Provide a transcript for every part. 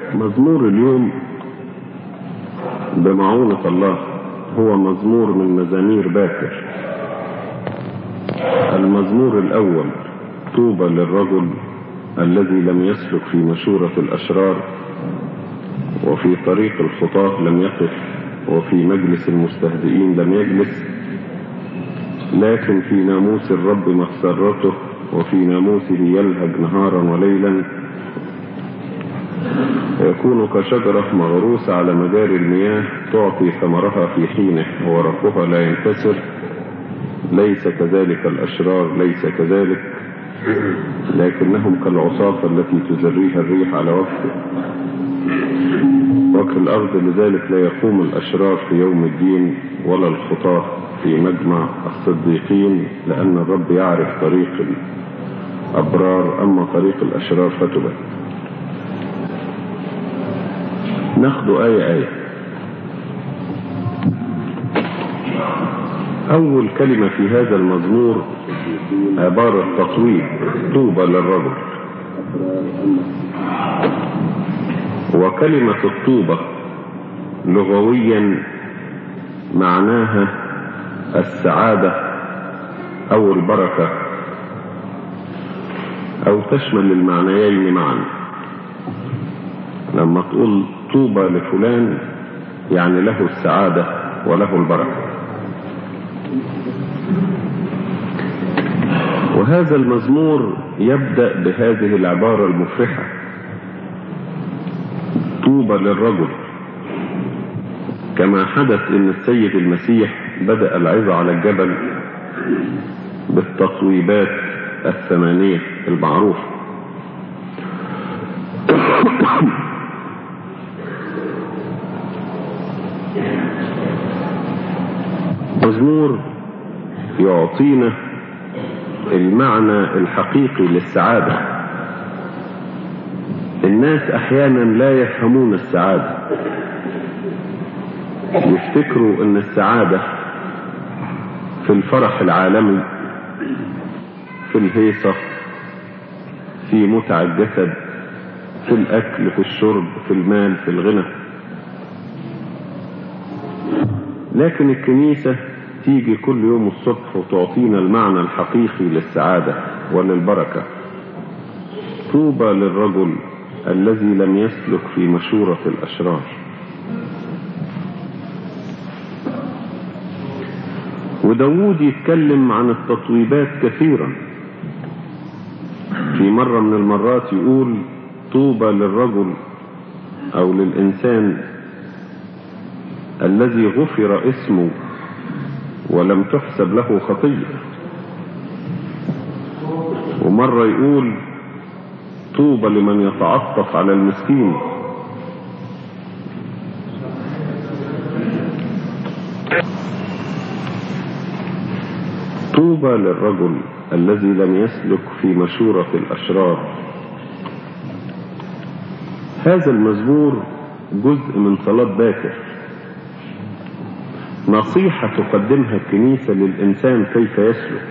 مزمور اليوم بمعونة الله هو مزمور من مزامير باكر المزمور الأول طوبى للرجل الذي لم يسلك في مشورة الأشرار وفي طريق الخطاة لم يقف وفي مجلس المستهزئين لم يجلس لكن في ناموس الرب مسرته وفي ناموسه يلهج نهارا وليلا يكون كشجرة مغروسة على مجاري المياه تعطي ثمرها في حينه وورقها لا ينكسر ليس كذلك الأشرار ليس كذلك لكنهم كالعصافة التي تزريها الريح على وقته وكل الأرض لذلك لا يقوم الأشرار في يوم الدين ولا الخطاة في مجمع الصديقين لأن الرب يعرف طريق الأبرار أما طريق الأشرار فتبت ناخد آية آية أول كلمة في هذا المزمور عبارة تطويب طوبى للرجل وكلمة الطوبة لغويا معناها السعادة أو البركة أو تشمل المعنيين معا لما تقول طوبى لفلان يعني له السعادة وله البركة وهذا المزمور يبدأ بهذه العبارة المفرحة طوبى للرجل كما حدث ان السيد المسيح بدأ العظة على الجبل بالتطويبات الثمانية المعروفة مزمور يعطينا المعنى الحقيقي للسعادة الناس احيانا لا يفهمون السعادة يفتكروا ان السعادة في الفرح العالمي في الهيصة في متع الجسد في الاكل في الشرب في المال في الغنى لكن الكنيسة تيجي كل يوم الصبح وتعطينا المعنى الحقيقي للسعادة وللبركة طوبى للرجل الذي لم يسلك في مشورة الأشرار وداود يتكلم عن التطويبات كثيرا في مرة من المرات يقول طوبى للرجل أو للإنسان الذي غفر اسمه ولم تحسب له خطية ومرة يقول طوبى لمن يتعطف على المسكين طوبى للرجل الذي لم يسلك في مشورة الأشرار هذا المزمور جزء من صلاة باكر نصيحة تقدمها الكنيسة للإنسان كيف يسلك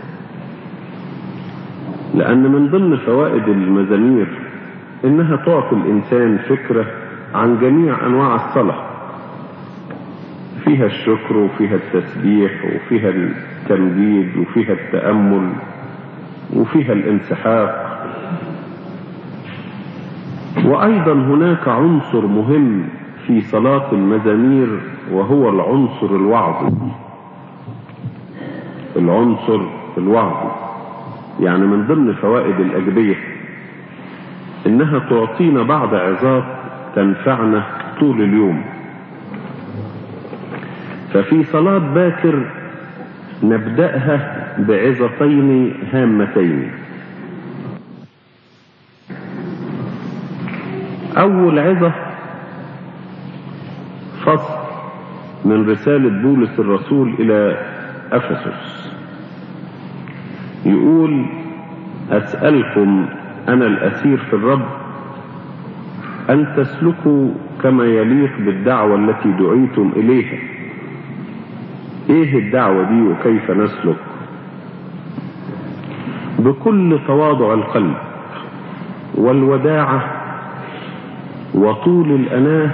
لأن من ضمن فوائد المزامير إنها تعطي الإنسان فكرة عن جميع أنواع الصلاة فيها الشكر وفيها التسبيح وفيها التمجيد وفيها التأمل وفيها الانسحاق وأيضا هناك عنصر مهم في صلاة المزامير وهو العنصر الوعظي العنصر الوعظي يعني من ضمن فوائد الأجبية إنها تعطينا بعض عظات تنفعنا طول اليوم ففي صلاة باكر نبدأها بعظتين هامتين أول عظة فصل من رسالة بولس الرسول إلى أفسس يقول أسألكم أنا الأسير في الرب أن تسلكوا كما يليق بالدعوة التي دعيتم إليها إيه الدعوة دي وكيف نسلك بكل تواضع القلب والوداعة وطول الأناه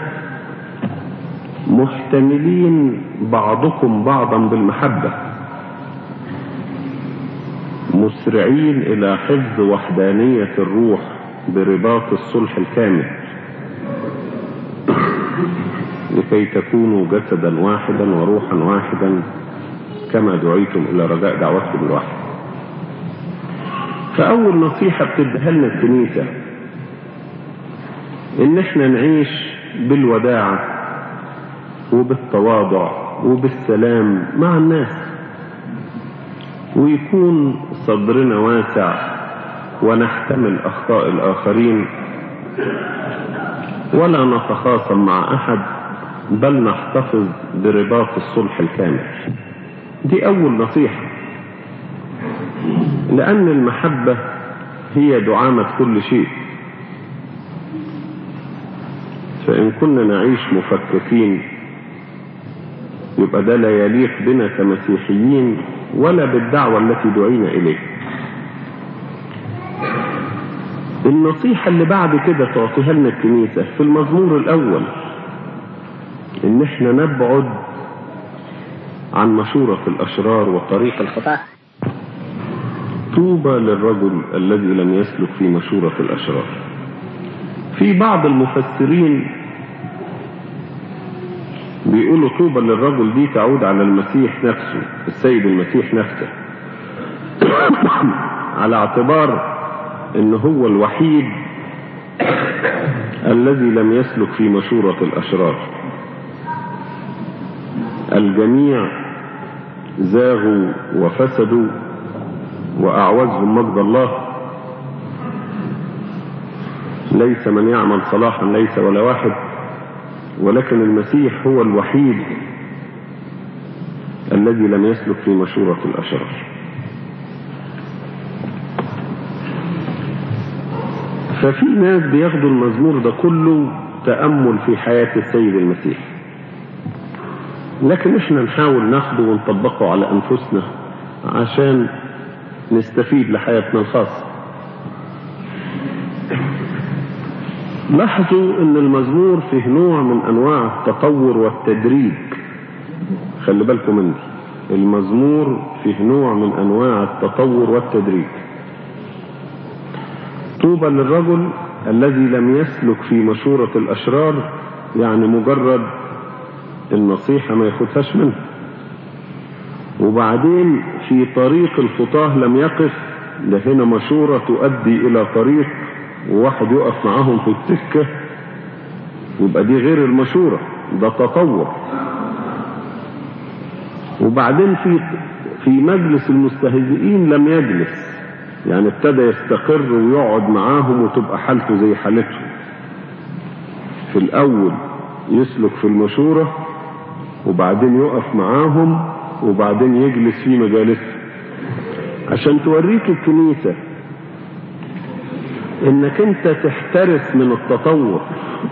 محتملين بعضكم بعضا بالمحبة مسرعين إلى حفظ وحدانية الروح برباط الصلح الكامل لكي تكونوا جسدا واحدا وروحا واحدا كما دعيتم إلى رجاء دعوتكم الواحد فأول نصيحة بتديها لنا الكنيسة إن إحنا نعيش بالوداعة وبالتواضع وبالسلام مع الناس ويكون صدرنا واسع ونحتمل أخطاء الآخرين ولا نتخاصم مع أحد بل نحتفظ برباط الصلح الكامل دي أول نصيحة لأن المحبة هي دعامة كل شيء فإن كنا نعيش مفككين يبقى ده لا يليق بنا كمسيحيين ولا بالدعوة التي دعينا إليه النصيحة اللي بعد كده تعطيها لنا الكنيسة في المزمور الأول إن إحنا نبعد عن مشورة الأشرار وطريق الخطأ طوبى للرجل الذي لم يسلك في مشورة الأشرار في بعض المفسرين بيقولوا طوبى للرجل دي تعود على المسيح نفسه السيد المسيح نفسه على اعتبار ان هو الوحيد الذي لم يسلك في مشورة الاشرار الجميع زاغوا وفسدوا واعوزهم مجد الله ليس من يعمل صلاحا ليس ولا واحد ولكن المسيح هو الوحيد الذي لم يسلك في مشورة الأشرار ففي ناس بياخدوا المزمور ده كله تأمل في حياة السيد المسيح لكن احنا نحاول ناخده ونطبقه على أنفسنا عشان نستفيد لحياتنا الخاصة لاحظوا ان المزمور فيه نوع من انواع التطور والتدريج خلي بالكم من دي المزمور فيه نوع من انواع التطور والتدريج طوبى للرجل الذي لم يسلك في مشورة الاشرار يعني مجرد النصيحة ما ياخدهاش منها وبعدين في طريق الخطاه لم يقف ده هنا مشورة تؤدي الى طريق وواحد يقف معاهم في السكة يبقى دي غير المشورة ده تطور وبعدين في في مجلس المستهزئين لم يجلس يعني ابتدى يستقر ويقعد معاهم وتبقى حالته زي حالتهم في الأول يسلك في المشورة وبعدين يقف معاهم وبعدين يجلس في مجالسهم عشان توريك الكنيسة انك انت تحترس من التطور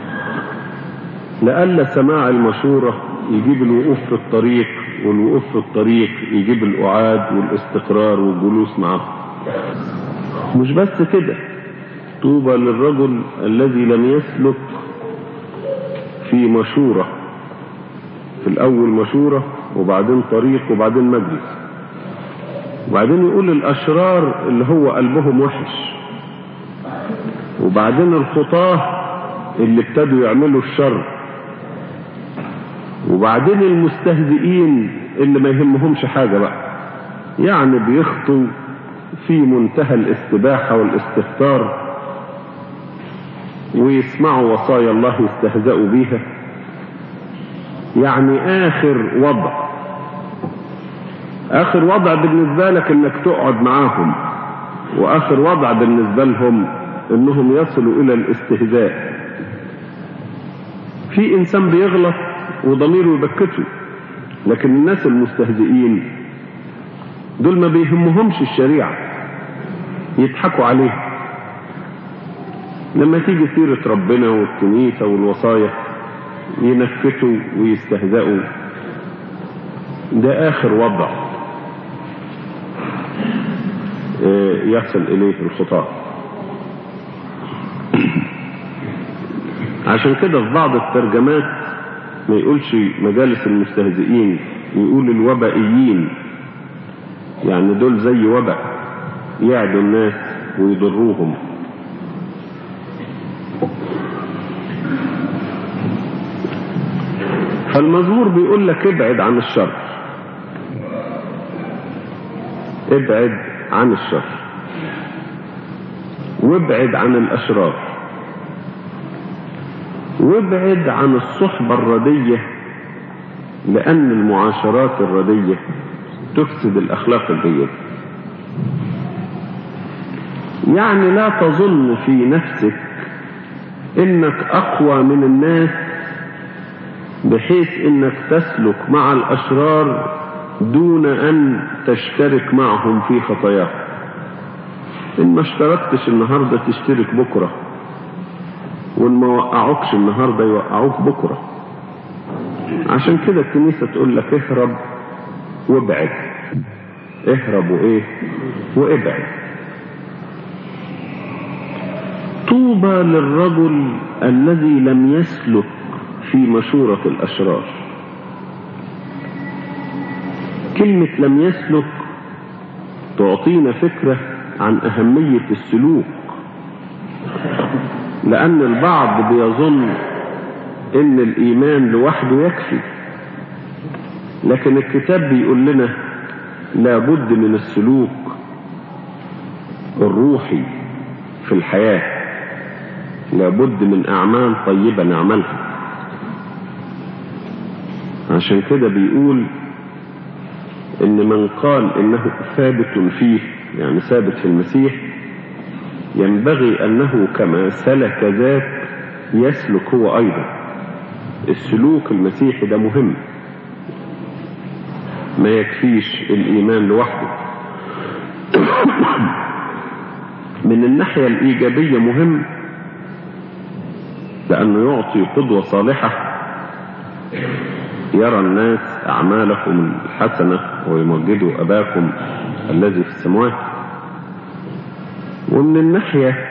لألا سماع المشورة يجيب الوقوف في الطريق والوقوف في الطريق يجيب الأعاد والاستقرار والجلوس معه مش بس كده طوبى للرجل الذي لم يسلك في مشورة في الأول مشورة وبعدين طريق وبعدين مجلس وبعدين يقول الأشرار اللي هو قلبهم وحش وبعدين الخطاه اللي ابتدوا يعملوا الشر وبعدين المستهزئين اللي ما يهمهمش حاجة بقى يعني بيخطوا في منتهى الاستباحة والاستهتار ويسمعوا وصايا الله يستهزئوا بيها يعني آخر وضع آخر وضع بالنسبة لك إنك تقعد معاهم وآخر وضع بالنسبة لهم إنهم يصلوا إلى الاستهزاء في إنسان بيغلط وضميره يبكته لكن الناس المستهزئين دول ما بيهمهمش الشريعة يضحكوا عليه لما تيجي سيرة ربنا والكنيسة والوصايا ينفتوا ويستهزئوا ده آخر وضع يصل إليه الخطاة عشان كده في بعض الترجمات ما يقولش مجالس المستهزئين يقول الوبائيين يعني دول زي وباء يعدوا الناس ويضروهم فالمزمور بيقول لك ابعد عن الشر ابعد عن الشر وابعد عن الأشرار وابعد عن الصحبة الردية لأن المعاشرات الردية تفسد الأخلاق الجيدة يعني لا تظن في نفسك انك اقوى من الناس بحيث انك تسلك مع الاشرار دون ان تشترك معهم في خطاياهم ان ما اشتركتش النهارده تشترك بكره وان ما وقعوكش النهارده يوقعوك بكره عشان كده الكنيسه تقول لك اهرب وابعد اهرب وايه وابعد طوبى للرجل الذي لم يسلك في مشورة الأشرار كلمة لم يسلك تعطينا فكرة عن أهمية السلوك لأن البعض بيظن إن الإيمان لوحده يكفي لكن الكتاب بيقول لنا لابد من السلوك الروحي في الحياه لابد من أعمال طيبة نعملها عشان كده بيقول إن من قال إنه ثابت فيه يعني ثابت في المسيح ينبغي أنه كما سلك ذاك يسلك هو أيضا السلوك المسيحي ده مهم ما يكفيش الإيمان لوحده من الناحية الإيجابية مهم لأنه يعطي قدوة صالحة يرى الناس أعمالكم الحسنة ويمجدوا أباكم الذي في السماوات ومن الناحية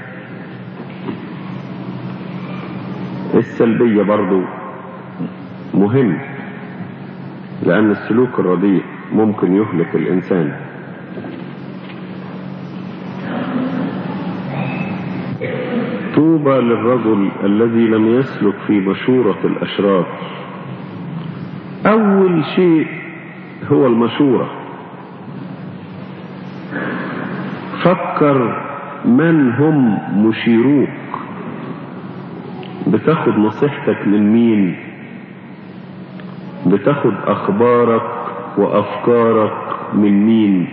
السلبية برضو مهم لأن السلوك الرديء ممكن يهلك الإنسان طوبى للرجل الذي لم يسلك في مشورة الأشرار أول شيء هو المشورة فكر من هم مشيروك بتاخد نصيحتك من مين بتاخد أخبارك وأفكارك من مين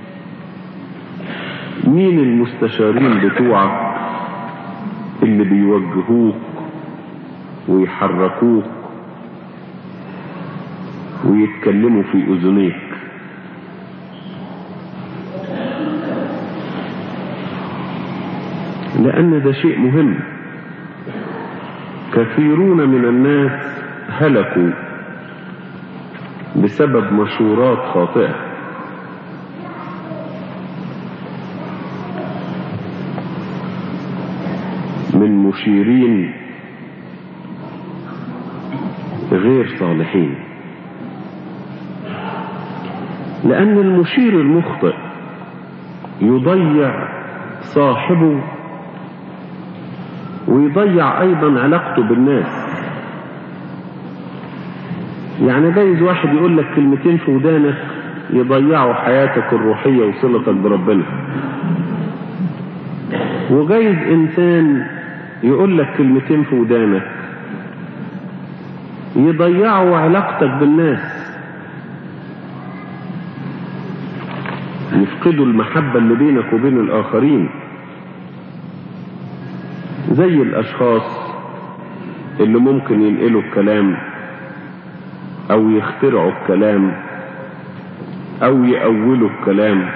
مين المستشارين بتوعك اللي بيوجهوك ويحركوك ويتكلموا في أذنيك لأن ده شيء مهم كثيرون من الناس هلكوا بسبب مشورات خاطئة من مشيرين غير صالحين لأن المشير المخطئ يضيع صاحبه ويضيع أيضا علاقته بالناس يعني جايز واحد يقول لك كلمتين في ودانك يضيعوا حياتك الروحية وصلتك بربنا وجايز إنسان يقول لك كلمتين في ودانك يضيعوا علاقتك بالناس يفقدوا المحبة اللي بينك وبين الآخرين زي الأشخاص اللي ممكن ينقلوا الكلام أو يخترعوا الكلام أو يأولوا الكلام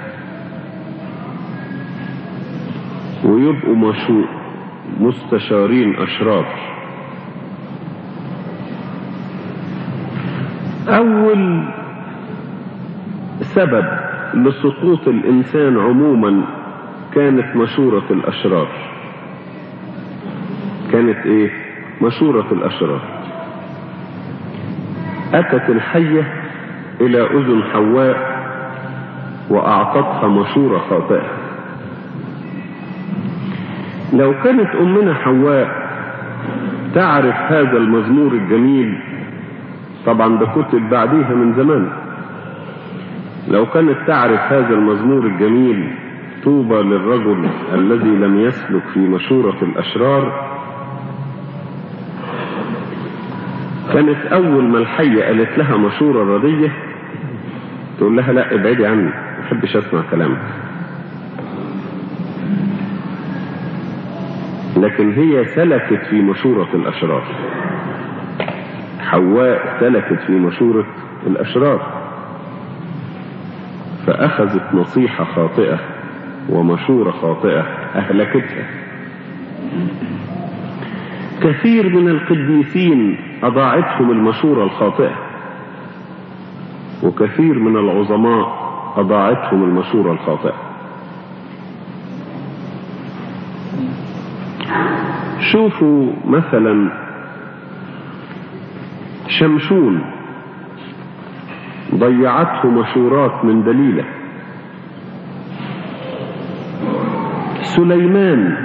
ويبقوا مشو مستشارين أشرار أول سبب لسقوط الإنسان عموما كانت مشورة الأشرار كانت ايه مشورة الاشرار اتت الحية الى اذن حواء واعطتها مشورة خاطئة لو كانت امنا حواء تعرف هذا المزمور الجميل طبعا ده كتب بعديها من زمان لو كانت تعرف هذا المزمور الجميل طوبى للرجل الذي لم يسلك في مشورة الأشرار كانت أول ما الحية قالت لها مشورة ردية تقول لها لا ابعدي عني ما بحبش أسمع كلامك لكن هي سلكت في مشورة الأشرار حواء سلكت في مشورة الأشرار فأخذت نصيحة خاطئة ومشورة خاطئة أهلكتها كثير من القديسين أضاعتهم المشورة الخاطئة وكثير من العظماء أضاعتهم المشورة الخاطئة شوفوا مثلا شمشون ضيعته مشورات من دليله سليمان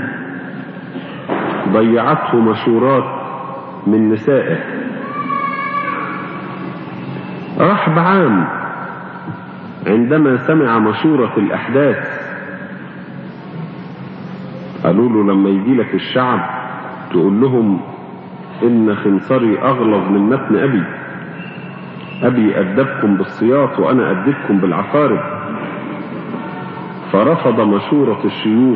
ضيعته مشورات من نسائه رحب عام عندما سمع مشورة الأحداث قالوا له لما يجي لك الشعب تقول لهم إن خنصري أغلظ من متن أبي أبي أدبكم بالسياط وأنا أدبكم بالعقارب فرفض مشورة الشيوخ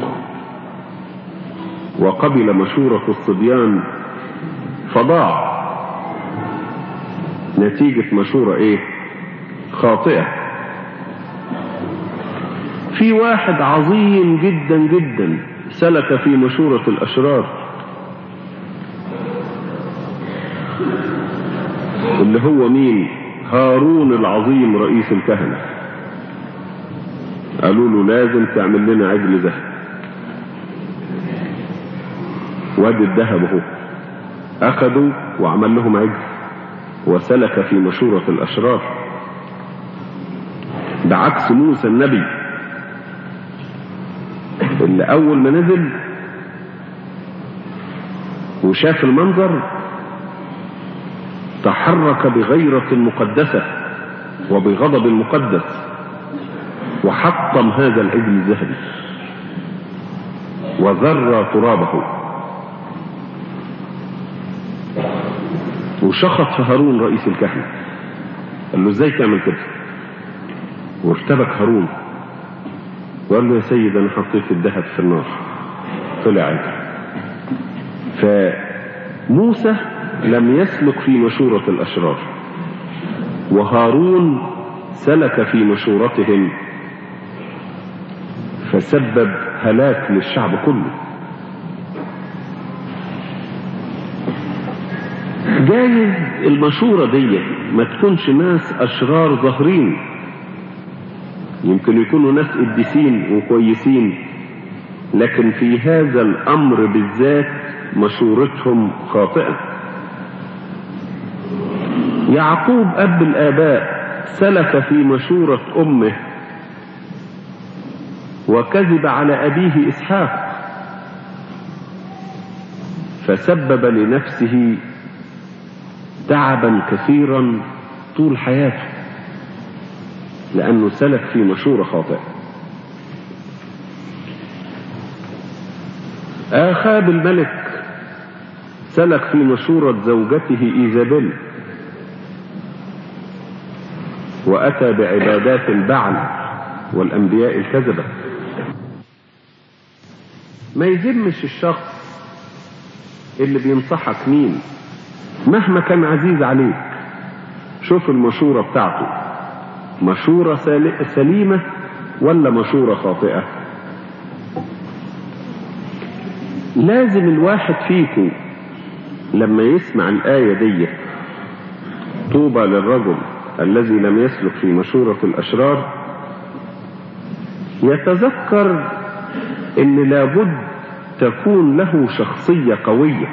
وقبل مشورة الصبيان فضاع نتيجة مشورة ايه خاطئة في واحد عظيم جدا جدا سلك في مشورة الأشرار اللي هو مين هارون العظيم رئيس الكهنة قالوا له لازم تعمل لنا عجل ذهب وادي الذهب اهو اخذوا وعمل لهم عجل وسلك في مشورة الاشرار بعكس موسى النبي اللي اول ما نزل وشاف المنظر تحرك بغيرة مقدسة وبغضب مقدس وحطم هذا العجل الذهبي وذر ترابه وشخط في هارون رئيس الكهنة قال له ازاي تعمل كده وارتبك هارون وقال له يا سيد انا حطيت الذهب في النار طلع عجل فموسى لم يسلك في مشورة الأشرار وهارون سلك في مشورتهم فسبب هلاك للشعب كله جايز المشورة دي ما تكونش ناس أشرار ظاهرين يمكن يكونوا ناس قديسين وكويسين لكن في هذا الأمر بالذات مشورتهم خاطئة يعقوب أب الآباء سلك في مشورة أمه وكذب على أبيه إسحاق فسبب لنفسه تعبا كثيرا طول حياته لأنه سلك في مشورة خاطئة آخاب الملك سلك في مشورة زوجته إيزابيل وأتى بعبادات البعل والأنبياء الكذبة ما يهمش الشخص اللي بينصحك مين مهما كان عزيز عليك شوف المشورة بتاعته مشورة سليمة ولا مشورة خاطئة لازم الواحد فيكم لما يسمع الآية دي طوبى للرجل الذي لم يسلك في مشورة الأشرار يتذكر ان لابد تكون له شخصية قوية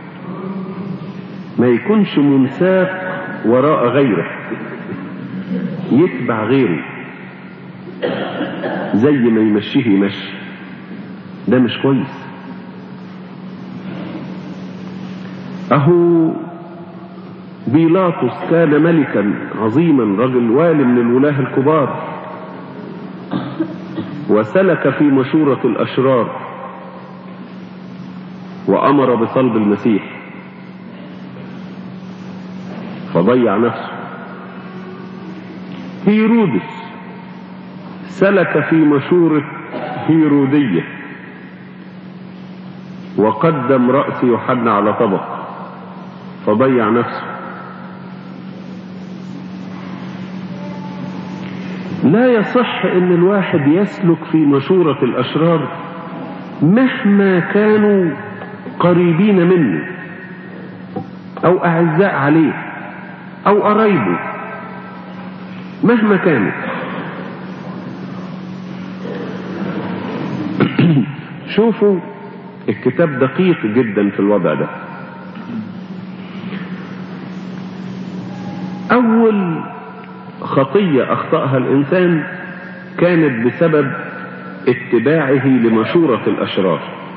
ما يكونش منساق وراء غيره يتبع غيره زي ما يمشيه يمشي ده مش كويس اهو بيلاطس كان ملكا عظيما رجل والي من الولاه الكبار وسلك في مشورة الأشرار وأمر بصلب المسيح فضيع نفسه هيرودس سلك في مشورة هيرودية وقدم رأس يوحنا على طبق فضيع نفسه لا يصح ان الواحد يسلك في مشورة الاشرار مهما كانوا قريبين منه او اعزاء عليه او قرايبه مهما كانوا شوفوا الكتاب دقيق جدا في الوضع ده اول خطية اخطأها الانسان كانت بسبب اتباعه لمشورة الاشرار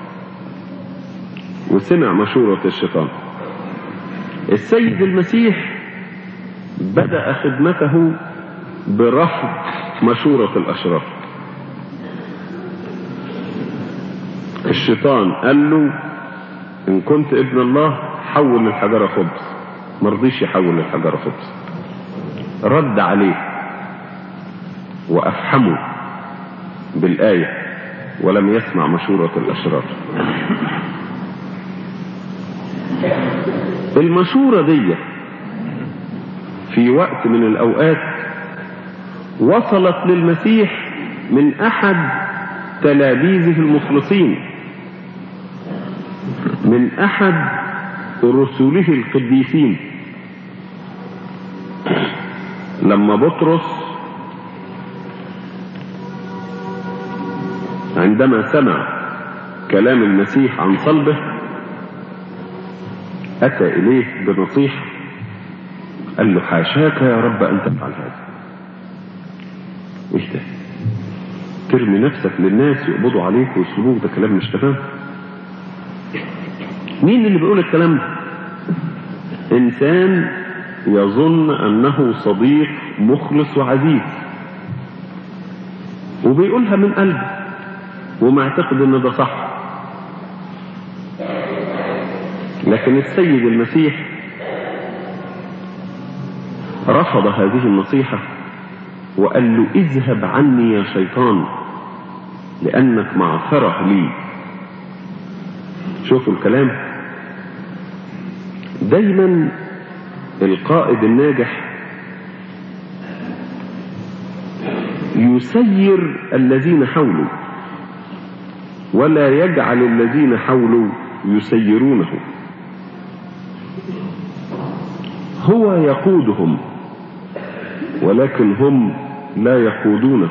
وسمع مشورة الشيطان السيد المسيح بدأ خدمته برفض مشورة الاشرار الشيطان قال له ان كنت ابن الله حول الحجرة خبز مرضيش يحول الحجرة خبز رد عليه وافحمه بالآية ولم يسمع مشورة الاشرار المشورة دي في وقت من الاوقات وصلت للمسيح من احد تلاميذه المخلصين من احد رسله القديسين لما بطرس عندما سمع كلام المسيح عن صلبه اتى اليه بنصيحه قال له حاشاك يا رب ان تفعل هذا ايش ده ترمي نفسك للناس يقبضوا عليك ويسلبوك ده كلام مش تمام مين اللي بيقول الكلام ده انسان يظن انه صديق مخلص وعزيز وبيقولها من قلبه ومعتقد ان ده صح لكن السيد المسيح رفض هذه النصيحة وقال له اذهب عني يا شيطان لأنك معثرة لي شوفوا الكلام دايما القائد الناجح يسير الذين حوله ولا يجعل الذين حوله يسيرونه هو يقودهم ولكن هم لا يقودونه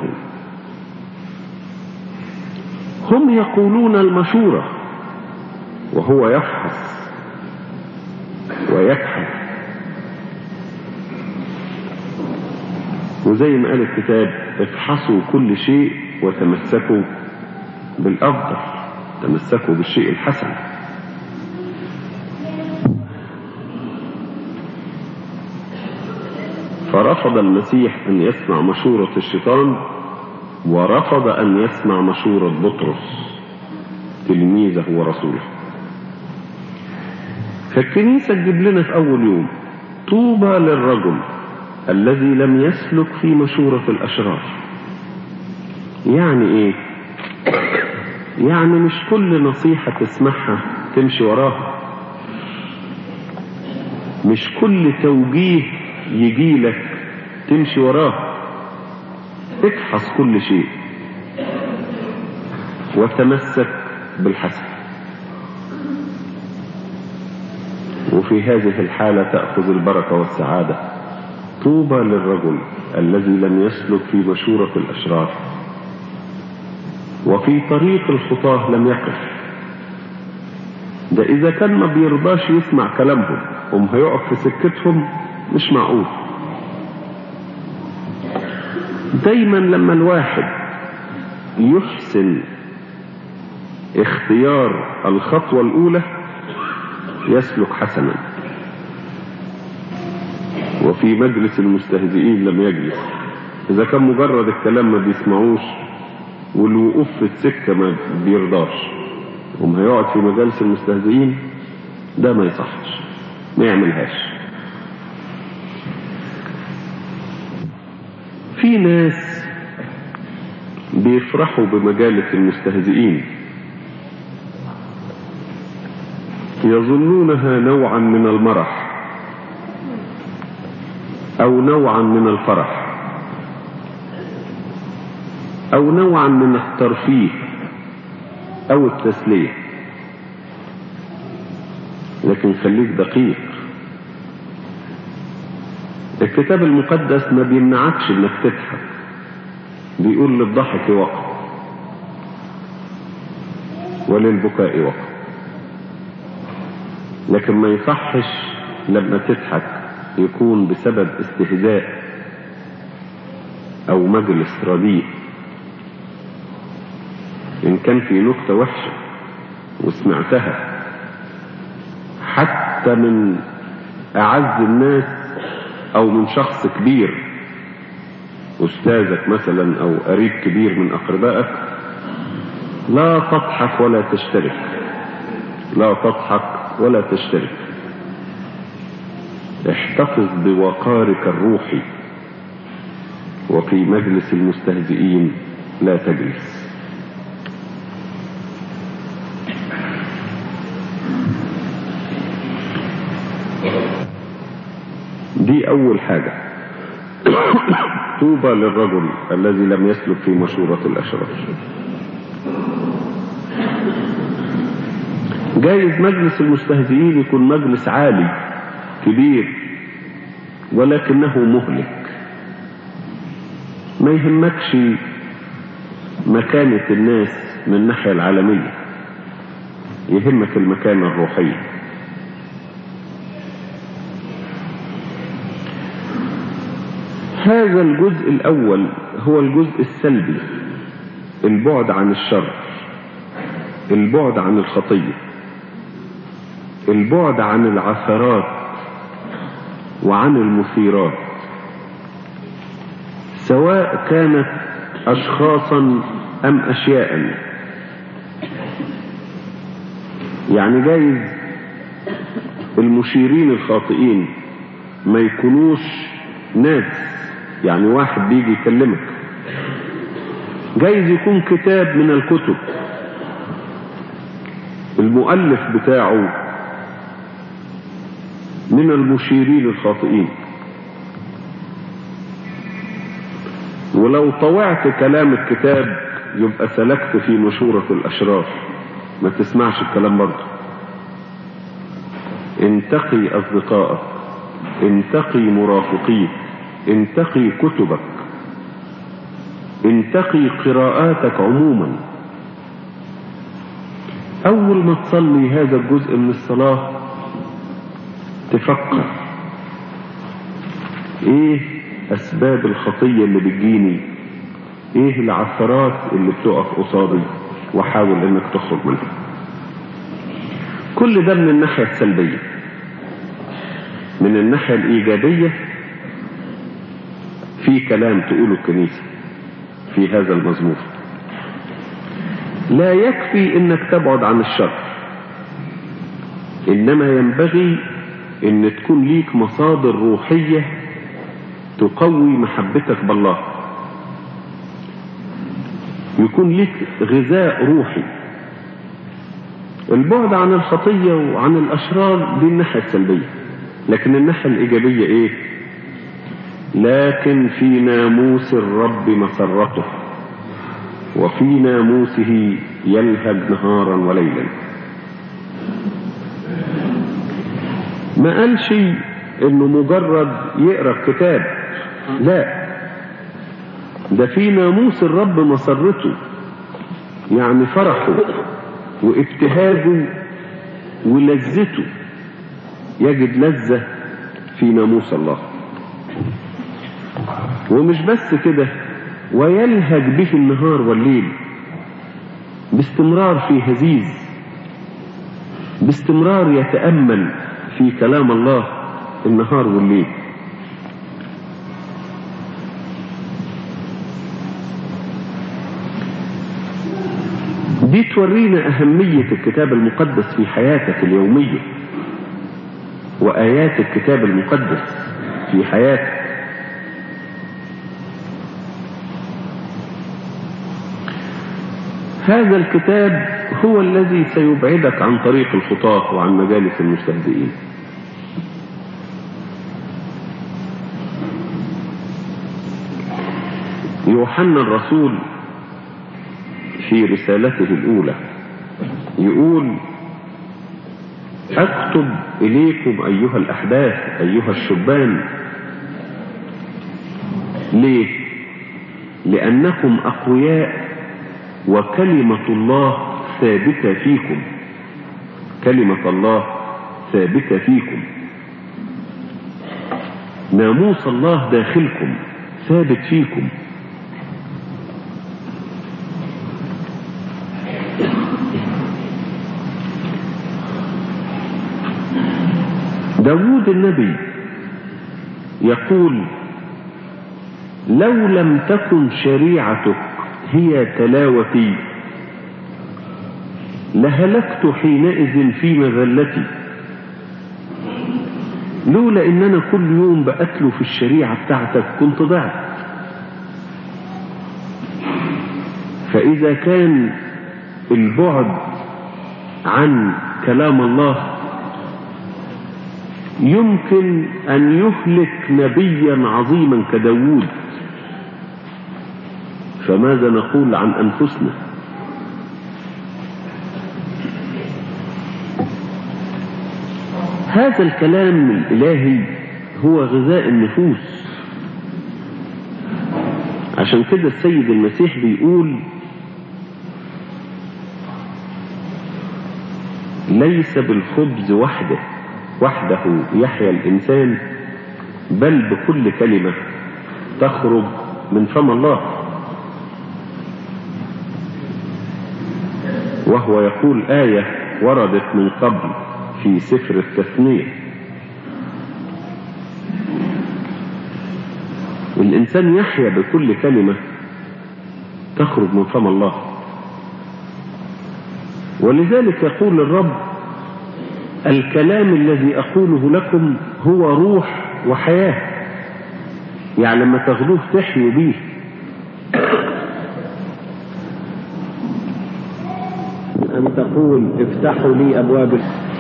هم يقولون المشورة وهو يفحص ويبحث وزي ما قال الكتاب افحصوا كل شيء وتمسكوا بالأفضل تمسكوا بالشيء الحسن فرفض المسيح أن يسمع مشورة الشيطان ورفض أن يسمع مشورة بطرس تلميذه ورسوله فالكنيسة تجيب لنا في أول يوم طوبى للرجل الذي لم يسلك في مشورة الأشرار يعني إيه يعني مش كل نصيحة تسمعها تمشي وراها مش كل توجيه يجي لك تمشي وراه افحص كل شيء وتمسك بالحسن وفي هذه الحالة تأخذ البركة والسعادة طوبى للرجل الذي لم يسلك في مشورة الأشرار وفي طريق الخطاه لم يقف ده إذا كان ما بيرضاش يسمع كلامهم هم هيقف في سكتهم مش معقول دايما لما الواحد يحسن اختيار الخطوة الأولى يسلك حسنا وفي مجلس المستهزئين لم يجلس إذا كان مجرد الكلام ما بيسمعوش والوقوف في السكة ما بيرضاش هم هيقعد في مجالس المستهزئين ده ما يصحش ما يعملهاش في ناس بيفرحوا بمجالس المستهزئين يظنونها نوعا من المرح او نوعا من الفرح او نوعا من الترفيه او التسليه لكن خليك دقيق الكتاب المقدس ما بيمنعكش انك تضحك بيقول للضحك وقت وللبكاء وقت لكن ما يصحش لما تضحك يكون بسبب استهزاء او مجلس رديء ان كان في نكتة وحشة وسمعتها حتى من اعز الناس او من شخص كبير استاذك مثلا او قريب كبير من اقربائك لا تضحك ولا تشترك لا تضحك ولا تشترك احتفظ بوقارك الروحي وفي مجلس المستهزئين لا تجلس دي اول حاجة طوبى للرجل الذي لم يسلك في مشورة الاشرار جايز مجلس المستهزئين يكون مجلس عالي كبير ولكنه مهلك ما يهمكش مكانة الناس من الناحية العالمية يهمك المكانة الروحية هذا الجزء الأول هو الجزء السلبي البعد عن الشر البعد عن الخطية البعد عن العثرات وعن المثيرات سواء كانت أشخاصا أم أشياء يعني جايز المشيرين الخاطئين ما يكونوش ناس يعني واحد بيجي يكلمك جايز يكون كتاب من الكتب المؤلف بتاعه من المشيرين الخاطئين ولو طوعت كلام الكتاب يبقى سلكت في مشورة الأشرار ما تسمعش الكلام برضه انتقي أصدقائك انتقي مرافقيك انتقي كتبك انتقي قراءاتك عموما أول ما تصلي هذا الجزء من الصلاة تفكر ايه اسباب الخطية اللي بتجيني ايه العثرات اللي بتقف قصادي وحاول انك تخرج منها كل ده من الناحية السلبية من الناحية الايجابية في كلام تقوله الكنيسة في هذا المزمور لا يكفي انك تبعد عن الشر انما ينبغي ان تكون ليك مصادر روحية تقوي محبتك بالله يكون ليك غذاء روحي البعد عن الخطية وعن الأشرار دي الناحية السلبية لكن الناحية الإيجابية إيه لكن في ناموس الرب مسرته وفي ناموسه يلهج نهارا وليلا ما قالش انه مجرد يقرا الكتاب لا ده في ناموس الرب مسرته يعني فرحه وابتهاجه ولذته يجد لذة في ناموس الله ومش بس كده ويلهج به النهار والليل باستمرار في هزيز باستمرار يتأمل في كلام الله النهار والليل دي تورينا أهمية الكتاب المقدس في حياتك اليومية وآيات الكتاب المقدس في حياتك هذا الكتاب هو الذي سيبعدك عن طريق الخطاة وعن مجالس المستهزئين يوحنا الرسول في رسالته الأولى يقول أكتب إليكم أيها الأحداث أيها الشبان ليه؟ لأنكم أقوياء وكلمة الله ثابتة فيكم كلمة الله ثابتة فيكم ناموس الله داخلكم ثابت فيكم داود النبي يقول لو لم تكن شريعتك هي تلاوتي لهلكت حينئذ في مذلتي لولا ان انا كل يوم بأتلو في الشريعة بتاعتك كنت ضعت فاذا كان البعد عن كلام الله يمكن ان يهلك نبيا عظيما كداود فماذا نقول عن أنفسنا هذا الكلام الإلهي هو غذاء النفوس عشان كده السيد المسيح بيقول ليس بالخبز وحده وحده يحيا الإنسان بل بكل كلمة تخرج من فم الله وهو يقول آية وردت من قبل في سفر التثنية الإنسان يحيا بكل كلمة تخرج من فم الله ولذلك يقول الرب الكلام الذي أقوله لكم هو روح وحياة يعني لما تاخدوه تحيوا بيه أن تقول افتحوا لي أبواب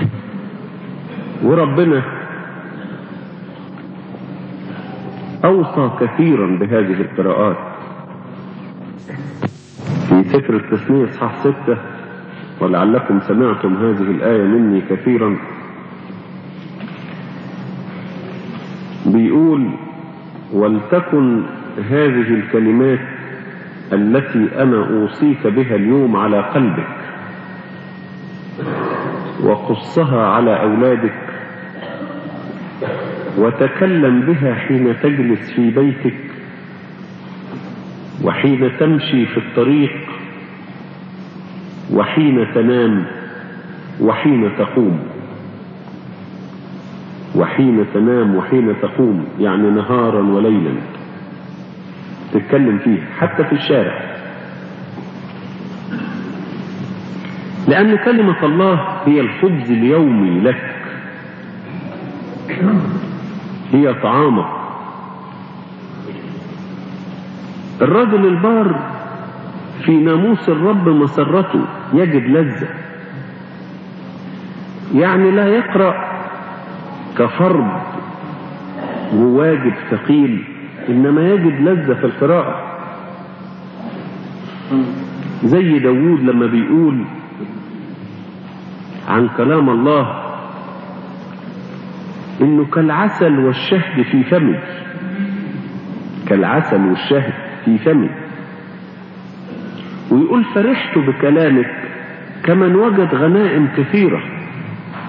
وربنا أوصى كثيرا بهذه القراءات في سفر التثنية اصحاح ستة ولعلكم سمعتم هذه الآية مني كثيرا بيقول ولتكن هذه الكلمات التي أنا أوصيك بها اليوم على قلبك وقصها على أولادك وتكلم بها حين تجلس في بيتك وحين تمشي في الطريق وحين تنام وحين تقوم وحين تنام وحين تقوم يعني نهارا وليلا تتكلم فيه حتى في الشارع لأن كلمة الله هي الخبز اليومي لك هي طعامك الرجل البار في ناموس الرب مسرته يجد لذة يعني لا يقرأ كفرض وواجب ثقيل إنما يجد لذة في القراءة زي داوود لما بيقول عن كلام الله انه كالعسل والشهد في فمي كالعسل والشهد في فمي ويقول فرحت بكلامك كمن وجد غنائم كثيرة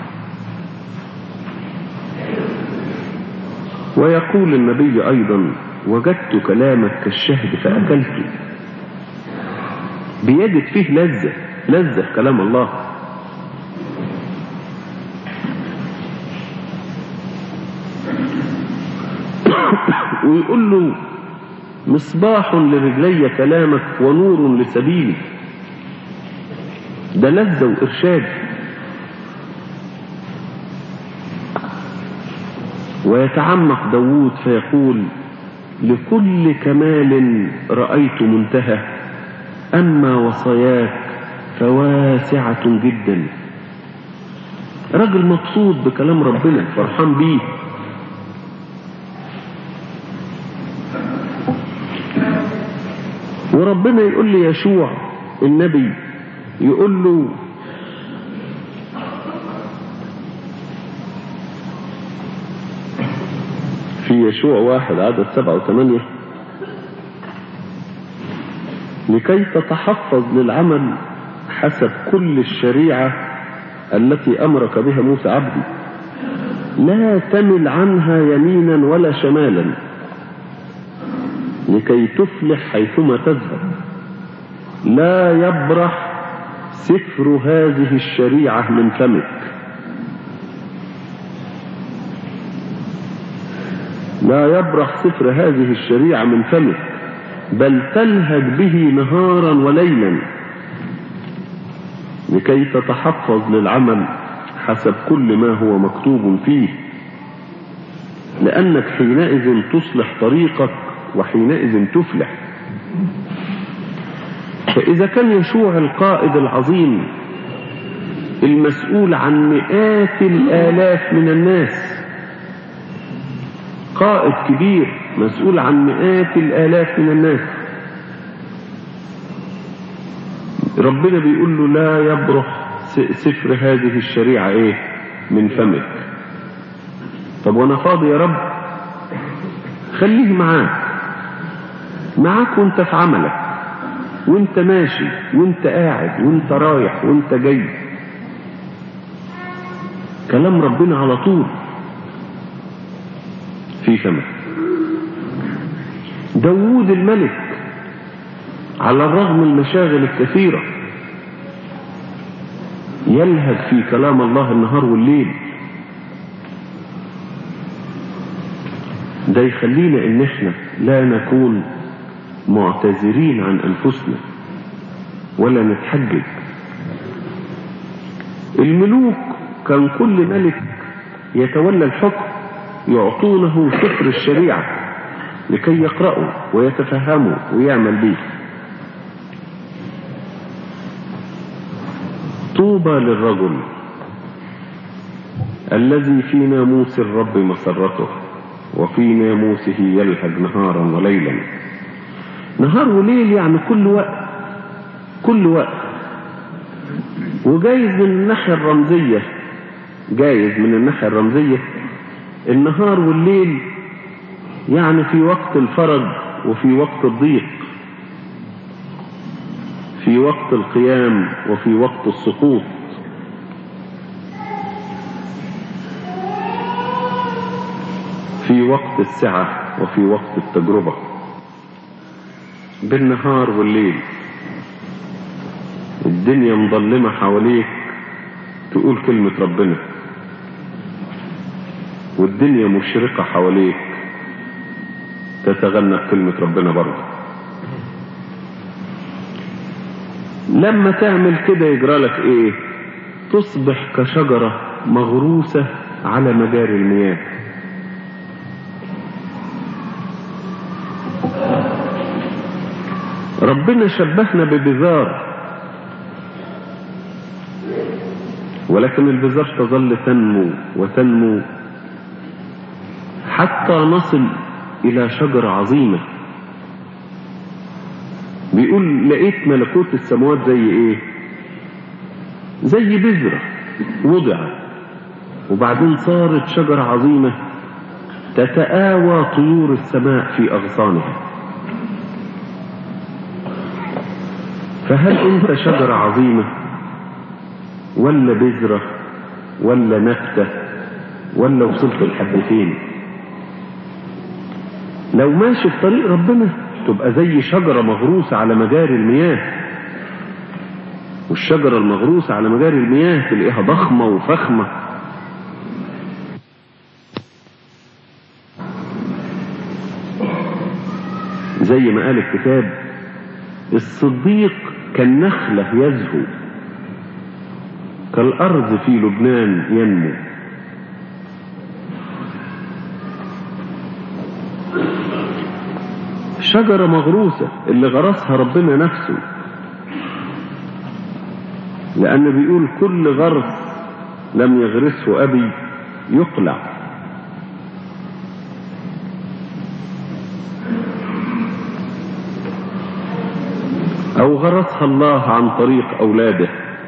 ويقول النبي أيضا وجدت كلامك كالشهد فأكلته بيجد فيه لذة لذة كلام الله ويقول له مصباح لرجلي كلامك ونور لسبيلي ده لذة وإرشاد ويتعمق داوود فيقول لكل كمال رأيت منتهى أما وصاياك فواسعة جدا راجل مبسوط بكلام ربنا فرحان بيه وربنا يقول لي يشوع النبي يقول له في يشوع واحد عدد سبعة وثمانية لكي تتحفظ للعمل حسب كل الشريعة التي أمرك بها موسى عبدي لا تمل عنها يمينا ولا شمالا لكي تفلح حيثما تذهب لا يبرح سفر هذه الشريعة من فمك لا يبرح سفر هذه الشريعة من فمك بل تلهج به نهارا وليلا لكي تتحفظ للعمل حسب كل ما هو مكتوب فيه لأنك حينئذ تصلح طريقك وحينئذ تفلح فإذا كان يشوع القائد العظيم المسؤول عن مئات الآلاف من الناس قائد كبير مسؤول عن مئات الآلاف من الناس ربنا بيقول له لا يبرح سفر هذه الشريعة ايه من فمك طب وانا فاضي يا رب خليه معاك معاك وانت في عملك وانت ماشي وانت قاعد وانت رايح وانت جاي كلام ربنا على طول في فمك داوود الملك على الرغم من المشاغل الكثيرة يلهج في كلام الله النهار والليل ده يخلينا ان احنا لا نكون معتذرين عن انفسنا ولا نتحجج الملوك كان كل ملك يتولى الحكم يعطونه سفر الشريعة لكي يقرأوا ويتفهموا ويعمل به طوبى للرجل الذي في ناموس الرب مسرته وفي ناموسه يلهج نهارا وليلا نهار وليل يعني كل وقت كل وقت وجايز من الناحية الرمزية جايز من الناحية الرمزية النهار والليل يعني في وقت الفرج وفي وقت الضيق في وقت القيام وفي وقت السقوط في وقت السعة وفي وقت التجربة بالنهار والليل الدنيا مظلمة حواليك تقول كلمة ربنا والدنيا مشرقة حواليك تتغنى بكلمة ربنا برضه لما تعمل كده يجرى لك ايه تصبح كشجرة مغروسة على مجاري المياه ربنا شبهنا ببذار ولكن البذار تظل تنمو وتنمو حتى نصل إلى شجرة عظيمة بيقول لقيت ملكوت السماوات زي ايه زي بذرة وضعت وبعدين صارت شجرة عظيمة تتآوى طيور السماء في أغصانها فهل أنت شجرة عظيمة ولا بذرة ولا نبتة ولا وصلت لحد فين لو ماشي في طريق ربنا تبقى زي شجرة مغروسة على مجاري المياه والشجرة المغروسة على مجاري المياه تلاقيها ضخمة وفخمة زي ما قال الكتاب الصديق كالنخلة يزهو كالأرض في لبنان ينمو شجرة مغروسة اللي غرسها ربنا نفسه لأن بيقول كل غرس لم يغرسه أبي يقلع أو غرسها الله عن طريق أولاده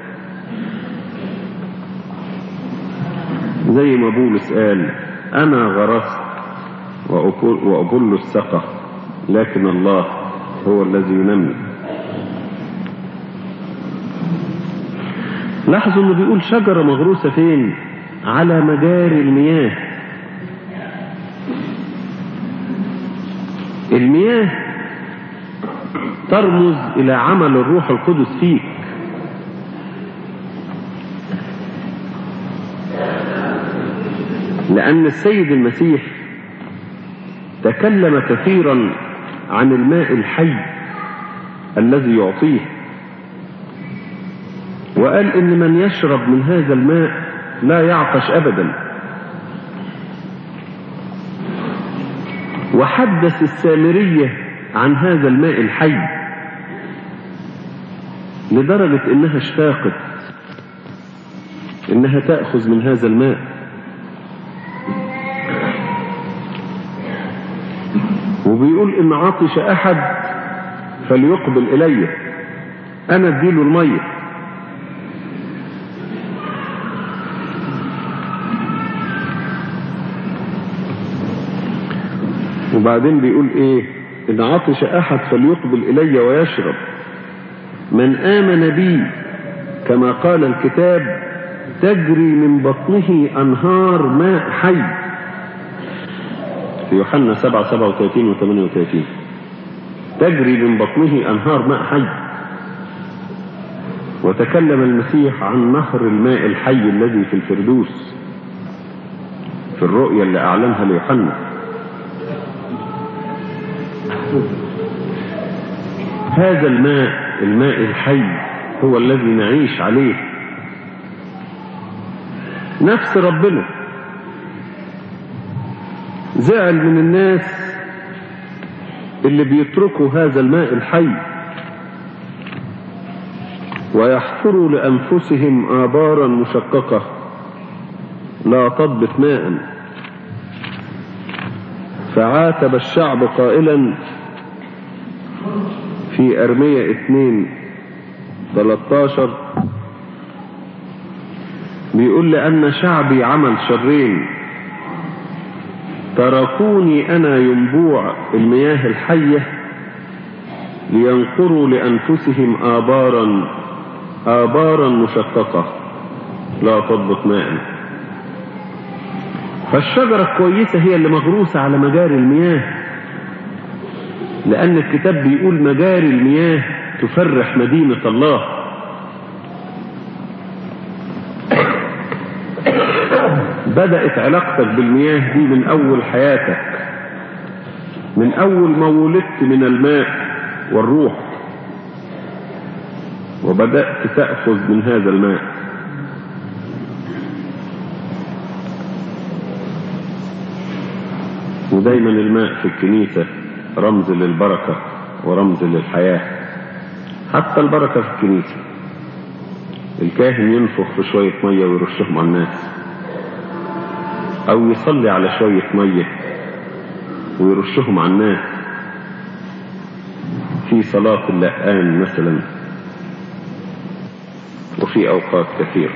زي ما بولس قال أنا غرست وأبل السقة لكن الله هو الذي ينمي لاحظوا انه بيقول شجرة مغروسة فين على مجاري المياه المياه ترمز الى عمل الروح القدس فيك لان السيد المسيح تكلم كثيرا عن الماء الحي الذي يعطيه وقال ان من يشرب من هذا الماء لا يعطش ابدا وحدث السامرية عن هذا الماء الحي لدرجة انها اشتاقت انها تأخذ من هذا الماء وبيقول ان عطش احد فليقبل الي انا اديله الميه وبعدين بيقول ايه ان عطش احد فليقبل الي ويشرب من امن بي كما قال الكتاب تجري من بطنه انهار ماء حي في يوحنا 7 37 و 38 تجري من بطنه انهار ماء حي وتكلم المسيح عن نهر الماء الحي الذي في الفردوس في الرؤيا اللي اعلنها ليوحنا هذا الماء الماء الحي هو الذي نعيش عليه نفس ربنا زعل من الناس اللي بيتركوا هذا الماء الحي ويحفروا لأنفسهم آبارا مشققة لا تضبط ماء فعاتب الشعب قائلا في أرمية 2 13 بيقول لأن شعبي عمل شرين تركوني أنا ينبوع المياه الحية لينقروا لأنفسهم آبارا آبارا مشققة لا تضبط ماء فالشجرة الكويسة هي اللي مغروسة على مجاري المياه لأن الكتاب بيقول مجاري المياه تفرح مدينة الله بدأت علاقتك بالمياه دي من أول حياتك من أول ما ولدت من الماء والروح وبدأت تأخذ من هذا الماء ودايما الماء في الكنيسة رمز للبركة ورمز للحياة حتى البركة في الكنيسة الكاهن ينفخ في شوية مية ويرشهم على الناس أو يصلي على شوية مية ويرشهم على الناس في صلاة اللقان مثلا وفي أوقات كثيرة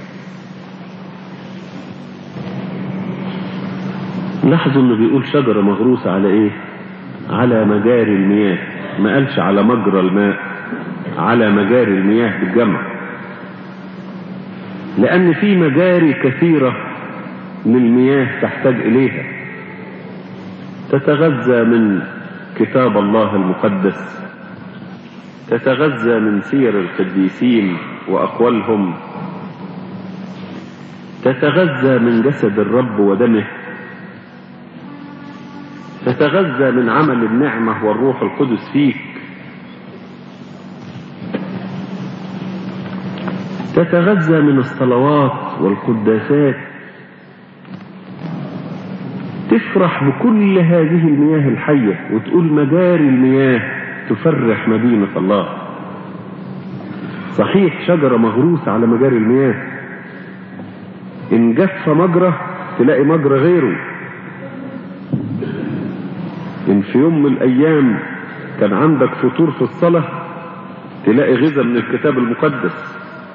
لاحظوا انه بيقول شجرة مغروسة على ايه على مجاري المياه ما قالش على مجرى الماء على مجاري المياه بالجمع لان في مجاري كثيرة للمياه تحتاج اليها تتغذى من كتاب الله المقدس تتغذى من سير القديسين وأقوالهم تتغذى من جسد الرب ودمه تتغذى من عمل النعمة والروح القدس فيك تتغذى من الصلوات والقداسات تفرح بكل هذه المياه الحية وتقول مجاري المياه تفرح مدينة الله صحيح شجرة مغروسة على مجاري المياه إن جف مجرى تلاقي مجرى غيره إن في يوم من الأيام كان عندك فطور في الصلاة تلاقي غذاء من الكتاب المقدس